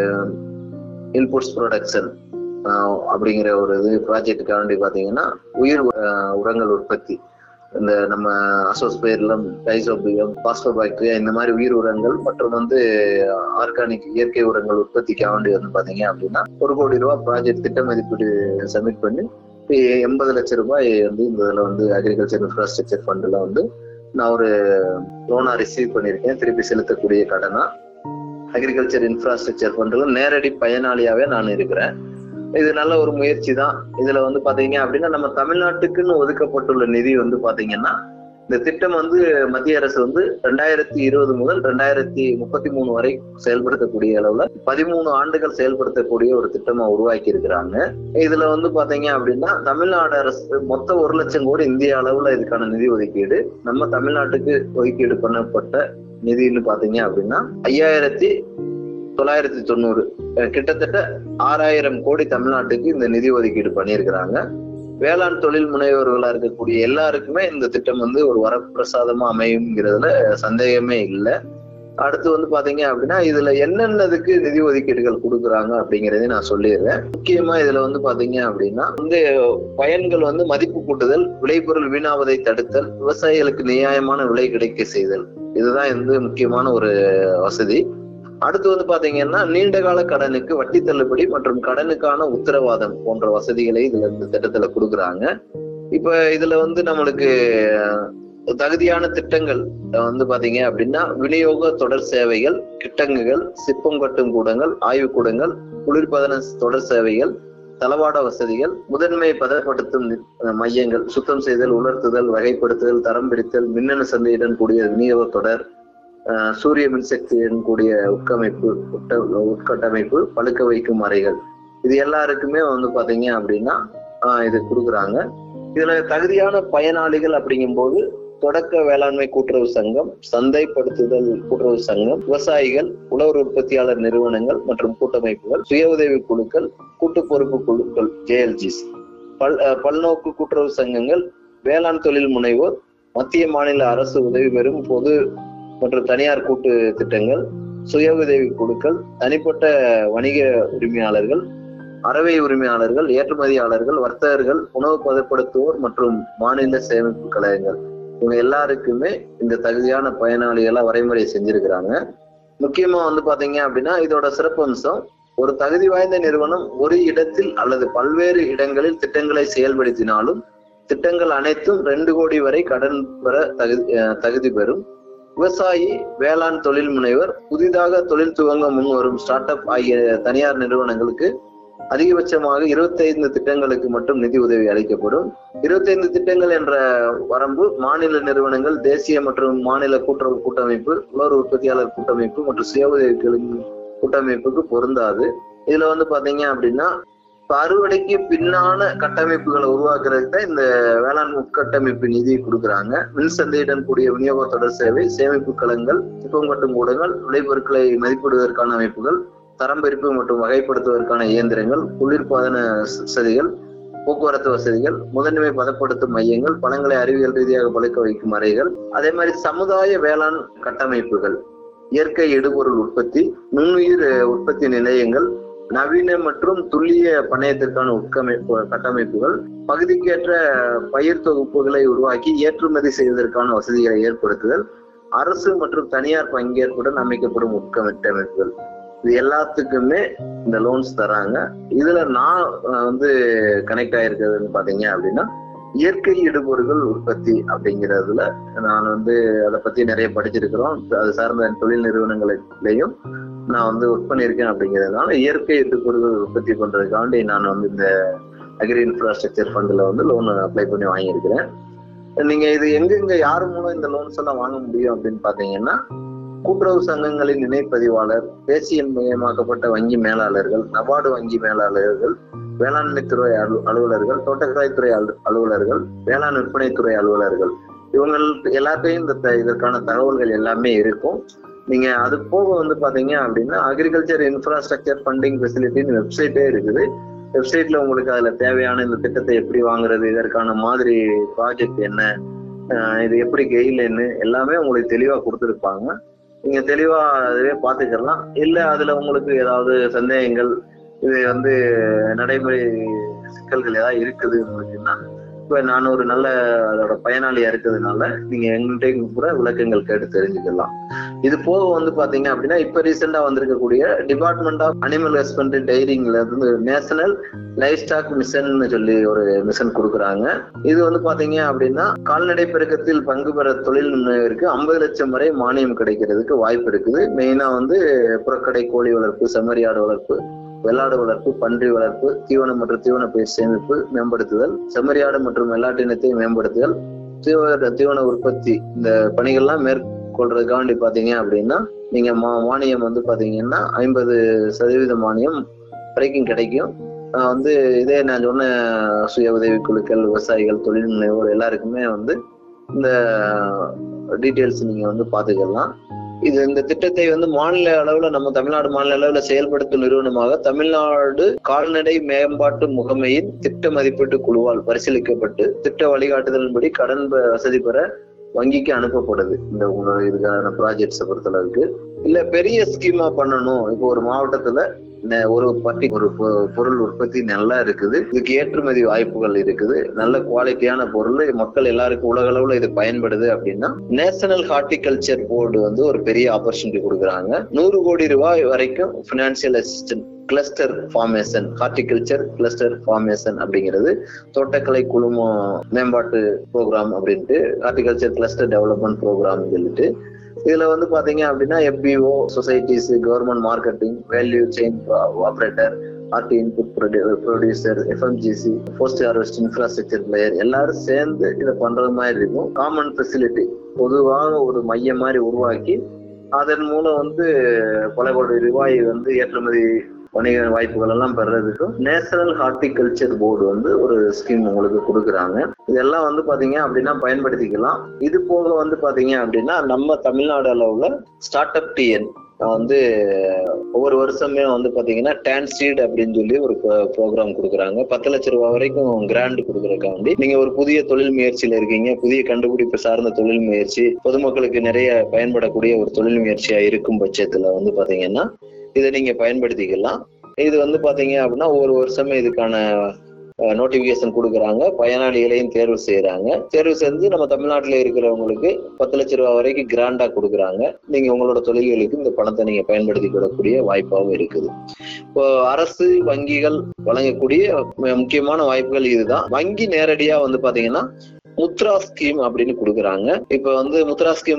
இன்புட்ஸ் ப்ரொடக்ஷன் அப்படிங்கிற ஒரு இது ப்ராஜெக்டுக்காண்டி பாத்தீங்கன்னா உயிர் அஹ், உரங்கள் உற்பத்தி இந்த நம்ம அசோஸ்பைர்லம் டைசோபியம் பாஸ்போபாக்டீரியா இந்த மாதிரி உயிர் உரங்கள் மற்றும் வந்து ஆர்கானிக் இயற்கை உரங்கள் உற்பத்திக்காக வேண்டி வந்து பாத்தீங்க அப்படின்னா ஒரு கோடி ரூபாய் ப்ராஜெக்ட் திட்ட மதிப்பீடு சப்மிட் பண்ணி இப்ப எண்பது லட்சம் ரூபாய் வந்து இந்த இதுல வந்து அக்ரிகல்ச்சர் இன்ஃப்ராஸ்ட்ரக்சர் ஃபண்ட்ல வந்து நான் ஒரு லோனா ரிசீவ் பண்ணியிருக்கேன் திருப்பி செலுத்தக்கூடிய கடனா அக்ரிகல்ச்சர் இன்ஃப்ராஸ்ட்ரக்சர் ஃபண்ட்ல நேரடி பயனாளியாவே நான் இருக்கிறேன் இது நல்ல ஒரு முயற்சி தான் இதுல வந்து பாத்தீங்க அப்படின்னா நம்ம தமிழ்நாட்டுக்குன்னு ஒதுக்கப்பட்டுள்ள நிதி வந்து பாத்தீங்கன்னா இந்த திட்டம் வந்து மத்திய அரசு வந்து ரெண்டாயிரத்தி இருபது முதல் ரெண்டாயிரத்தி முப்பத்தி மூணு வரை செயல்படுத்தக்கூடிய அளவுல பதிமூணு ஆண்டுகள் செயல்படுத்தக்கூடிய ஒரு திட்டமா உருவாக்கி இருக்கிறாங்க இதுல வந்து பாத்தீங்க அப்படின்னா தமிழ்நாடு அரசு மொத்தம் ஒரு லட்சம் கோடி இந்திய அளவுல இதுக்கான நிதி ஒதுக்கீடு நம்ம தமிழ்நாட்டுக்கு ஒதுக்கீடு பண்ணப்பட்ட நிதின்னு பாத்தீங்க அப்படின்னா ஐயாயிரத்தி தொள்ளாயிரத்தி தொண்ணூறு அஹ் கிட்டத்தட்ட ஆறாயிரம் கோடி தமிழ்நாட்டுக்கு இந்த நிதி ஒதுக்கீடு பண்ணியிருக்கிறாங்க வேளாண் தொழில் முனைவோர்களா இருக்கக்கூடிய எல்லாருக்குமே இந்த திட்டம் வந்து ஒரு வரப்பிரசாதமா அமையுங்கிறதுல சந்தேகமே இல்லை அடுத்து வந்து பாத்தீங்க அப்படின்னா இதுல என்னென்னதுக்கு நிதி ஒதுக்கீடுகள் கொடுக்குறாங்க அப்படிங்கறதையும் நான் சொல்லிடுறேன் முக்கியமா இதுல வந்து பாத்தீங்க அப்படின்னா வந்து பயன்கள் வந்து மதிப்பு கூட்டுதல் விளைபொருள் வீணாவதை தடுத்தல் விவசாயிகளுக்கு நியாயமான விலை கிடைக்க செய்தல் இதுதான் வந்து முக்கியமான ஒரு வசதி அடுத்து வந்து பாத்தீங்கன்னா நீண்ட கால கடனுக்கு வட்டி தள்ளுபடி மற்றும் கடனுக்கான உத்தரவாதம் போன்ற வசதிகளை இதுல இந்த திட்டத்துல கொடுக்குறாங்க இப்ப இதுல வந்து நம்மளுக்கு தகுதியான திட்டங்கள் வந்து பாத்தீங்க அப்படின்னா விநியோக தொடர் சேவைகள் கிட்டங்குகள் சிப்பம் கட்டும் கூடங்கள் ஆய்வுக்கூடங்கள் குளிர்பதன தொடர் சேவைகள் தளவாட வசதிகள் முதன்மை பதப்படுத்தும் மையங்கள் சுத்தம் செய்தல் உலர்த்துதல் வகைப்படுத்துதல் தரம் பிரித்தல் மின்னணு சந்தையுடன் கூடிய விநியோக தொடர் சூரிய மின்சக்தியுடன் கூடிய உட்கமைப்பு உட்ட உட்கட்டமைப்பு பழுக்க வைக்கும் அறைகள் இது எல்லாருக்குமே வந்து பாத்தீங்க அப்படின்னா இது கொடுக்குறாங்க இதுல தகுதியான பயனாளிகள் அப்படிங்கும்போது தொடக்க வேளாண்மை கூட்டுறவு சங்கம் சந்தைப்படுத்துதல் கூட்டுறவு சங்கம் விவசாயிகள் உழவர் உற்பத்தியாளர் நிறுவனங்கள் மற்றும் கூட்டமைப்புகள் சுய உதவி குழுக்கள் கூட்டு பொறுப்பு குழுக்கள் ஜேஎல்ஜிஸ் பல் பல்நோக்கு கூட்டுறவு சங்கங்கள் வேளாண் தொழில் முனைவோர் மத்திய மாநில அரசு உதவி பெறும் பொது மற்றும் தனியார் கூட்டு திட்டங்கள் சுய உதவி குழுக்கள் தனிப்பட்ட வணிக உரிமையாளர்கள் அறவை உரிமையாளர்கள் ஏற்றுமதியாளர்கள் வர்த்தகர்கள் உணவு பதப்படுத்துவோர் மற்றும் மாநில சேமிப்பு கழகங்கள் இவங்க எல்லாருக்குமே இந்த தகுதியான பயனாளிகளா வரைமுறை செஞ்சிருக்கிறாங்க முக்கியமா வந்து பாத்தீங்க அப்படின்னா இதோட சிறப்பம்சம் ஒரு தகுதி வாய்ந்த நிறுவனம் ஒரு இடத்தில் அல்லது பல்வேறு இடங்களில் திட்டங்களை செயல்படுத்தினாலும் திட்டங்கள் அனைத்தும் ரெண்டு கோடி வரை கடன் பெற தகுதி தகுதி பெறும் விவசாயி வேளாண் தொழில் முனைவர் புதிதாக தொழில் துவங்க முன் வரும் ஸ்டார்ட் அப் ஆகிய தனியார் நிறுவனங்களுக்கு அதிகபட்சமாக இருபத்தைந்து திட்டங்களுக்கு மட்டும் நிதி உதவி அளிக்கப்படும் இருபத்தைந்து திட்டங்கள் என்ற வரம்பு மாநில நிறுவனங்கள் தேசிய மற்றும் மாநில கூட்டுறவு கூட்டமைப்பு உலர் உற்பத்தியாளர் கூட்டமைப்பு மற்றும் சுய உதவிகளின் கூட்டமைப்புக்கு பொருந்தாது இதுல வந்து பாத்தீங்க அப்படின்னா இப்ப அறுவடைக்கு பின்னான கட்டமைப்புகளை உருவாக்குறதுக்கு தான் இந்த வேளாண் உட்கட்டமைப்பு நிதி கொடுக்குறாங்க மின் சந்தையுடன் கூடிய விநியோக தொடர் சேவை சேமிப்பு களங்கள் சிப்பம் கட்டும் கூடங்கள் விளைபொருட்களை மதிப்பிடுவதற்கான அமைப்புகள் தரம் பிரிப்பு மற்றும் வகைப்படுத்துவதற்கான இயந்திரங்கள் குளிர்பாதன வசதிகள் போக்குவரத்து வசதிகள் முதன்மை பதப்படுத்தும் மையங்கள் பழங்களை அறிவியல் ரீதியாக பழுக்க வைக்கும் அறைகள் அதே மாதிரி சமுதாய வேளாண் கட்டமைப்புகள் இயற்கை இடுபொருள் உற்பத்தி நுண்ணுயிர் உற்பத்தி நிலையங்கள் நவீன மற்றும் துல்லிய பணையத்திற்கான உட்கமைப்பு கட்டமைப்புகள் பகுதிக்கேற்ற பயிர் தொகுப்புகளை உருவாக்கி ஏற்றுமதி செய்வதற்கான வசதிகளை ஏற்படுத்துதல் அரசு மற்றும் தனியார் பங்கேற்புடன் அமைக்கப்படும் உட்கட்டமைப்புகள் இது எல்லாத்துக்குமே இந்த லோன்ஸ் தராங்க இதுல நான் வந்து கனெக்ட் ஆயிருக்கிறதுன்னு பாத்தீங்க அப்படின்னா இயற்கை இடுபொருள்கள் உற்பத்தி அப்படிங்கிறதுல நான் வந்து அதை பத்தி நிறைய படிச்சிருக்கிறோம் அது சார்ந்த தொழில் நிறுவனங்களிலையும் நான் வந்து ஒர்க் பண்ணியிருக்கேன் அப்படிங்கிறதுனால இயற்கை இடுபொருள்கள் உற்பத்தி பண்றதுக்காண்டி நான் வந்து இந்த அக்ரி இன்ஃப்ராஸ்ட்ரக்சர் ஃபண்ட்ல வந்து லோன் அப்ளை பண்ணி வாங்கியிருக்கிறேன் நீங்க இது எங்கெங்க யார் மூலம் இந்த லோன்ஸ் எல்லாம் வாங்க முடியும் அப்படின்னு பாத்தீங்கன்னா கூட்டுறவு சங்கங்களின் இணைப்பதிவாளர் தேசிய மயமாக்கப்பட்ட வங்கி மேலாளர்கள் நபார்டு வங்கி மேலாளர்கள் வேளாண்மைத்துறை அலு அலுவலர்கள் தோட்டக்கலைத்துறை அலு அலுவலர்கள் வேளாண் விற்பனைத்துறை அலுவலர்கள் இவங்க எல்லாத்தையும் இந்த இதற்கான தகவல்கள் எல்லாமே இருக்கும் நீங்க அது போக வந்து பாத்தீங்க அப்படின்னா அக்ரிகல்ச்சர் இன்ஃப்ராஸ்ட்ரக்சர் ஃபண்டிங் ஃபெசிலிட்டின்னு வெப்சைட்டே இருக்குது வெப்சைட்ல உங்களுக்கு அதுல தேவையான இந்த திட்டத்தை எப்படி வாங்குறது இதற்கான மாதிரி ப்ராஜெக்ட் என்ன இது எப்படி கெயிலன்னு எல்லாமே உங்களுக்கு தெளிவா கொடுத்துருப்பாங்க நீங்க தெளிவா அதுவே பாத்துக்கலாம் இல்ல அதுல உங்களுக்கு ஏதாவது சந்தேகங்கள் இது வந்து நடைமுறை சிக்கல்கள் ஏதாவது இருக்குது உங்களுக்குன்னா இப்ப நான் ஒரு நல்ல அதோட பயனாளியா இருக்கிறதுனால நீங்க எங்கள்கிட்ட கூட விளக்கங்கள் கேட்டு தெரிஞ்சுக்கலாம் இது போக வந்து பாத்தீங்க அப்படின்னா இப்ப ரீசெண்டா வந்திருக்கக்கூடிய டிபார்ட்மெண்ட் ஆஃப் அனிமல் ஹஸ்பண்டரி டைரிங்ல இருந்து நேஷனல் லைஃப் ஸ்டாக் மிஷன் சொல்லி ஒரு மிஷன் கொடுக்குறாங்க இது வந்து பாத்தீங்க அப்படின்னா கால்நடை பெருக்கத்தில் பங்கு பெற தொழில் முனைவருக்கு ஐம்பது லட்சம் வரை மானியம் கிடைக்கிறதுக்கு வாய்ப்பு இருக்குது மெயினா வந்து புறக்கடை கோழி வளர்ப்பு செம்மறியாடு வளர்ப்பு வெள்ளாடு வளர்ப்பு பன்றி வளர்ப்பு தீவனம் மற்றும் தீவன பயிர் சேமிப்பு மேம்படுத்துதல் செம்மறியாடு மற்றும் வெள்ளாட்டினத்தை மேம்படுத்துதல் தீவன தீவன உற்பத்தி இந்த பணிகள்லாம் மேற்கொள்றதுக்காண்டி பாத்தீங்க அப்படின்னா நீங்க மா மானியம் வந்து பாத்தீங்கன்னா ஐம்பது சதவீத மானியம் வரைக்கும் கிடைக்கும் ஆஹ் வந்து இதே நான் சொன்ன சுய உதவி குழுக்கள் விவசாயிகள் தொழில் முனைவோர் எல்லாருக்குமே வந்து இந்த டீட்டெயில்ஸ் நீங்க வந்து பாத்துக்கலாம் இது இந்த திட்டத்தை வந்து மாநில அளவுல நம்ம தமிழ்நாடு மாநில அளவுல செயல்படுத்தும் நிறுவனமாக தமிழ்நாடு கால்நடை மேம்பாட்டு முகமையின் திட்ட மதிப்பீட்டு குழுவால் பரிசீலிக்கப்பட்டு திட்ட வழிகாட்டுதலின்படி கடன் பெ- வசதி பெற வங்கிக்கு அனுப்பப்படுது இந்த உங்க இதுக்கான ப்ராஜெக்ட்ஸை பொறுத்தளவுக்கு இல்ல பெரிய ஸ்கீமா பண்ணணும் இப்போ ஒரு மாவட்டத்துல நெ- ஒரு பட்டி ஒரு பொ- பொருள் உற்பத்தி நல்லா இருக்குது இதுக்கு ஏற்றுமதி வாய்ப்புகள் இருக்குது நல்ல குவாலிட்டியான பொருள் மக்கள் எல்லாருக்கும் உலக அளவுல இது பயன்படுது அப்படின்னா நேஷனல் ஹார்டிகல்ச்சர் போர்டு வந்து ஒரு பெரிய ஆப்பர்ச்சுனிட்டி கொடுக்குறாங்க நூறு கோடி ரூபாய் வரைக்கும் financial assistant cluster formation horticulture cluster formation அப்படிங்கிறது தோட்டக்கலை குழும மேம்பாட்டு ப்ரோக்ராம் அப்படின்ட்டு ஹார்டிகல்ச்சர் கிளஸ்டர் டெவலப்மெண்ட் ப்ரோக்ராம் சொல்லிட்டு இதுல வந்து பாத்தீங்க அப்படின்னா F P O societies government marketing value chain operator R T input producer F M G C post harvest infrastructure player எல்லாரும் சேர்ந்து இதை பண்றது மாதிரி இருக்கும் காமன் ஃபெசிலிட்டி பொதுவாக ஒரு மையம் மாதிரி உருவாக்கி அதன் மூலம் வந்து பல கோடி ரூபாய் வந்து ஏற்றுமதி வணிக வாய்ப்புகள் எல்லாம் பெறதுக்கும் நேஷனல் ஹார்டிகல்ச்சர் போர்டு வந்து ஒரு ஸ்கீம் உங்களுக்கு கொடுக்குறாங்க இதெல்லாம் வந்து பாத்தீங்க அப்படின்னா பயன்படுத்திக்கலாம் இது போக வந்து பாத்தீங்க அப்படின்னா நம்ம தமிழ்நாடு அளவுல ஸ்டார்ட் அப் டிஎன் வந்து ஒவ்வொரு வருஷமே வந்து பாத்தீங்கன்னா டான் சீட் அப்படின்னு சொல்லி ஒரு ப்ரோக்ராம் கொடுக்குறாங்க பத்து லட்ச ரூபாய் வரைக்கும் கிராண்ட் கொடுக்குறக்காண்டி நீங்க ஒரு புதிய தொழில் முயற்சியில இருக்கீங்க புதிய கண்டுபிடிப்பு சார்ந்த தொழில் முயற்சி பொதுமக்களுக்கு நிறைய பயன்படக்கூடிய ஒரு தொழில் முயற்சியா இருக்கும் பட்சத்துல வந்து பாத்தீங்கன்னா இதை நீங்க பயன்படுத்திக்கலாம் இது வந்து பாத்தீங்க அப்படின்னா ஒரு வருஷமே இதுக்கான நோட்டிபிகேஷன் கொடுக்குறாங்க பயனாளிகளையும் தேர்வு செய்யறாங்க தேர்வு செஞ்சு நம்ம தமிழ்நாட்டில் இருக்கிறவங்களுக்கு பத்து லட்ச ரூபாய் வரைக்கும் கிராண்டா கொடுக்குறாங்க நீங்க உங்களோட தொழில்களுக்கு இந்த பணத்தை நீங்க பயன்படுத்தி கொள்ளக்கூடிய வாய்ப்பாகவும் இருக்குது இப்போ அரசு வங்கிகள் வழங்கக்கூடிய மு- முக்கியமான வாய்ப்புகள் இதுதான் வங்கி நேரடியா வந்து பாத்தீங்கன்னா முத்ரா ஸ்கீம் அப்படின்னு கொடுக்குறாங்க இப்ப வந்து முத்ரா ஸ்கீம்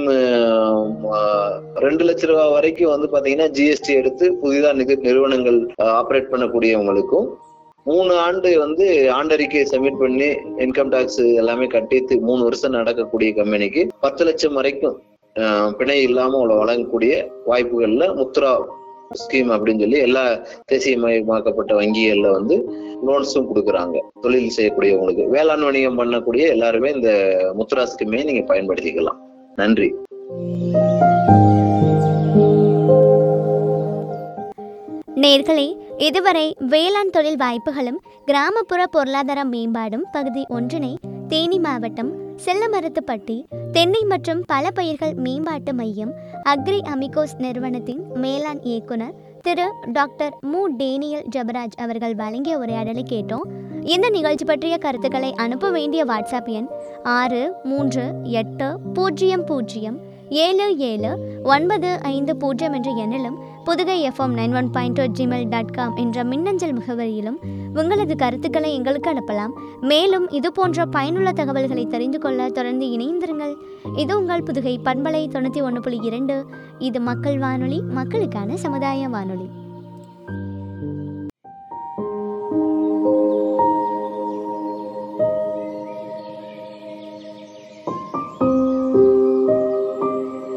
ரெண்டு லட்ச ரூபாய் வரைக்கும் வந்து பாத்தீங்கன்னா ஜிஎஸ்டி எடுத்து புதிதா நிதி நிறுவனங்கள் ஆப்ரேட் பண்ணக்கூடியவங்களுக்கும் மூணு ஆண்டு வந்து ஆண்டறிக்கை சப்மிட் பண்ணி இன்கம் டாக்ஸ் எல்லாமே கட்டி தி- மூணு வருஷம் நடக்கக்கூடிய கம்பெனிக்கு பத்து லட்சம் வரைக்கும் அஹ், பிணை இல்லாம உள்ள வழங்கக்கூடிய வாய்ப்புகள்ல முத்ரா ஸ்கீம் அப்படின்னு சொல்லி எல்லா தேசியமயமாக்கப்பட்ட வங்கிகள்ல வந்து லோன்ஸும் கொடுக்குறாங்க தொழில் செய்யக்கூடியவங்களுக்கு வேளாண் வணிகம் பண்ணக்கூடிய எல்லாருமே இந்த முத்ரா ஸ்கீமை நீங்க பயன்படுத்திக்கலாம் நன்றி நேர்களே இதுவரை வேளாண் தொழில் வாய்ப்புகளும் கிராமப்புற பொருளாதார மேம்பாடும் பகுதி ஒன்றினை தேனி மாவட்டம் செல்லமரத்துப்பட்டி தென்னை மற்றும் பல பயிர்கள் மேம்பாட்டு மையம் அக்ரி அமிகோஸ் நிறுவனத்தின் மேலாண் இயக்குனர் திரு டாக்டர் மு டேனியல் ஜபராஜ் அவர்கள் வழங்கிய உரையாடலை கேட்டோம் இந்த நிகழ்ச்சி பற்றிய கருத்துக்களை அனுப்ப வேண்டிய வாட்ஸ்அப் எண் ஆறு மூன்று எட்டு பூஜ்ஜியம் பூஜ்ஜியம் ஏழு ஏழு ஒன்பது ஐந்து பூஜ்ஜியம் என்ற எண்ணிலும் Pudugai F M nine one point Gmail dot com என்ற மின்னஞ்சல் முகவரியிலும் உங்களது கருத்துக்களை எங்களுக்கு அனுப்பலாம் மேலும் இது போன்ற பயனுள்ள தகவல்களை தெரிந்து கொள்ள தொடர்ந்து இணைந்திருங்கள் இது உங்கள் புதுகை பண்பலை தொண்ணூற்றி ஒன்று புள்ளி இரண்டு இது மக்கள் வானொலி மக்களுக்கான சமுதாய வானொலி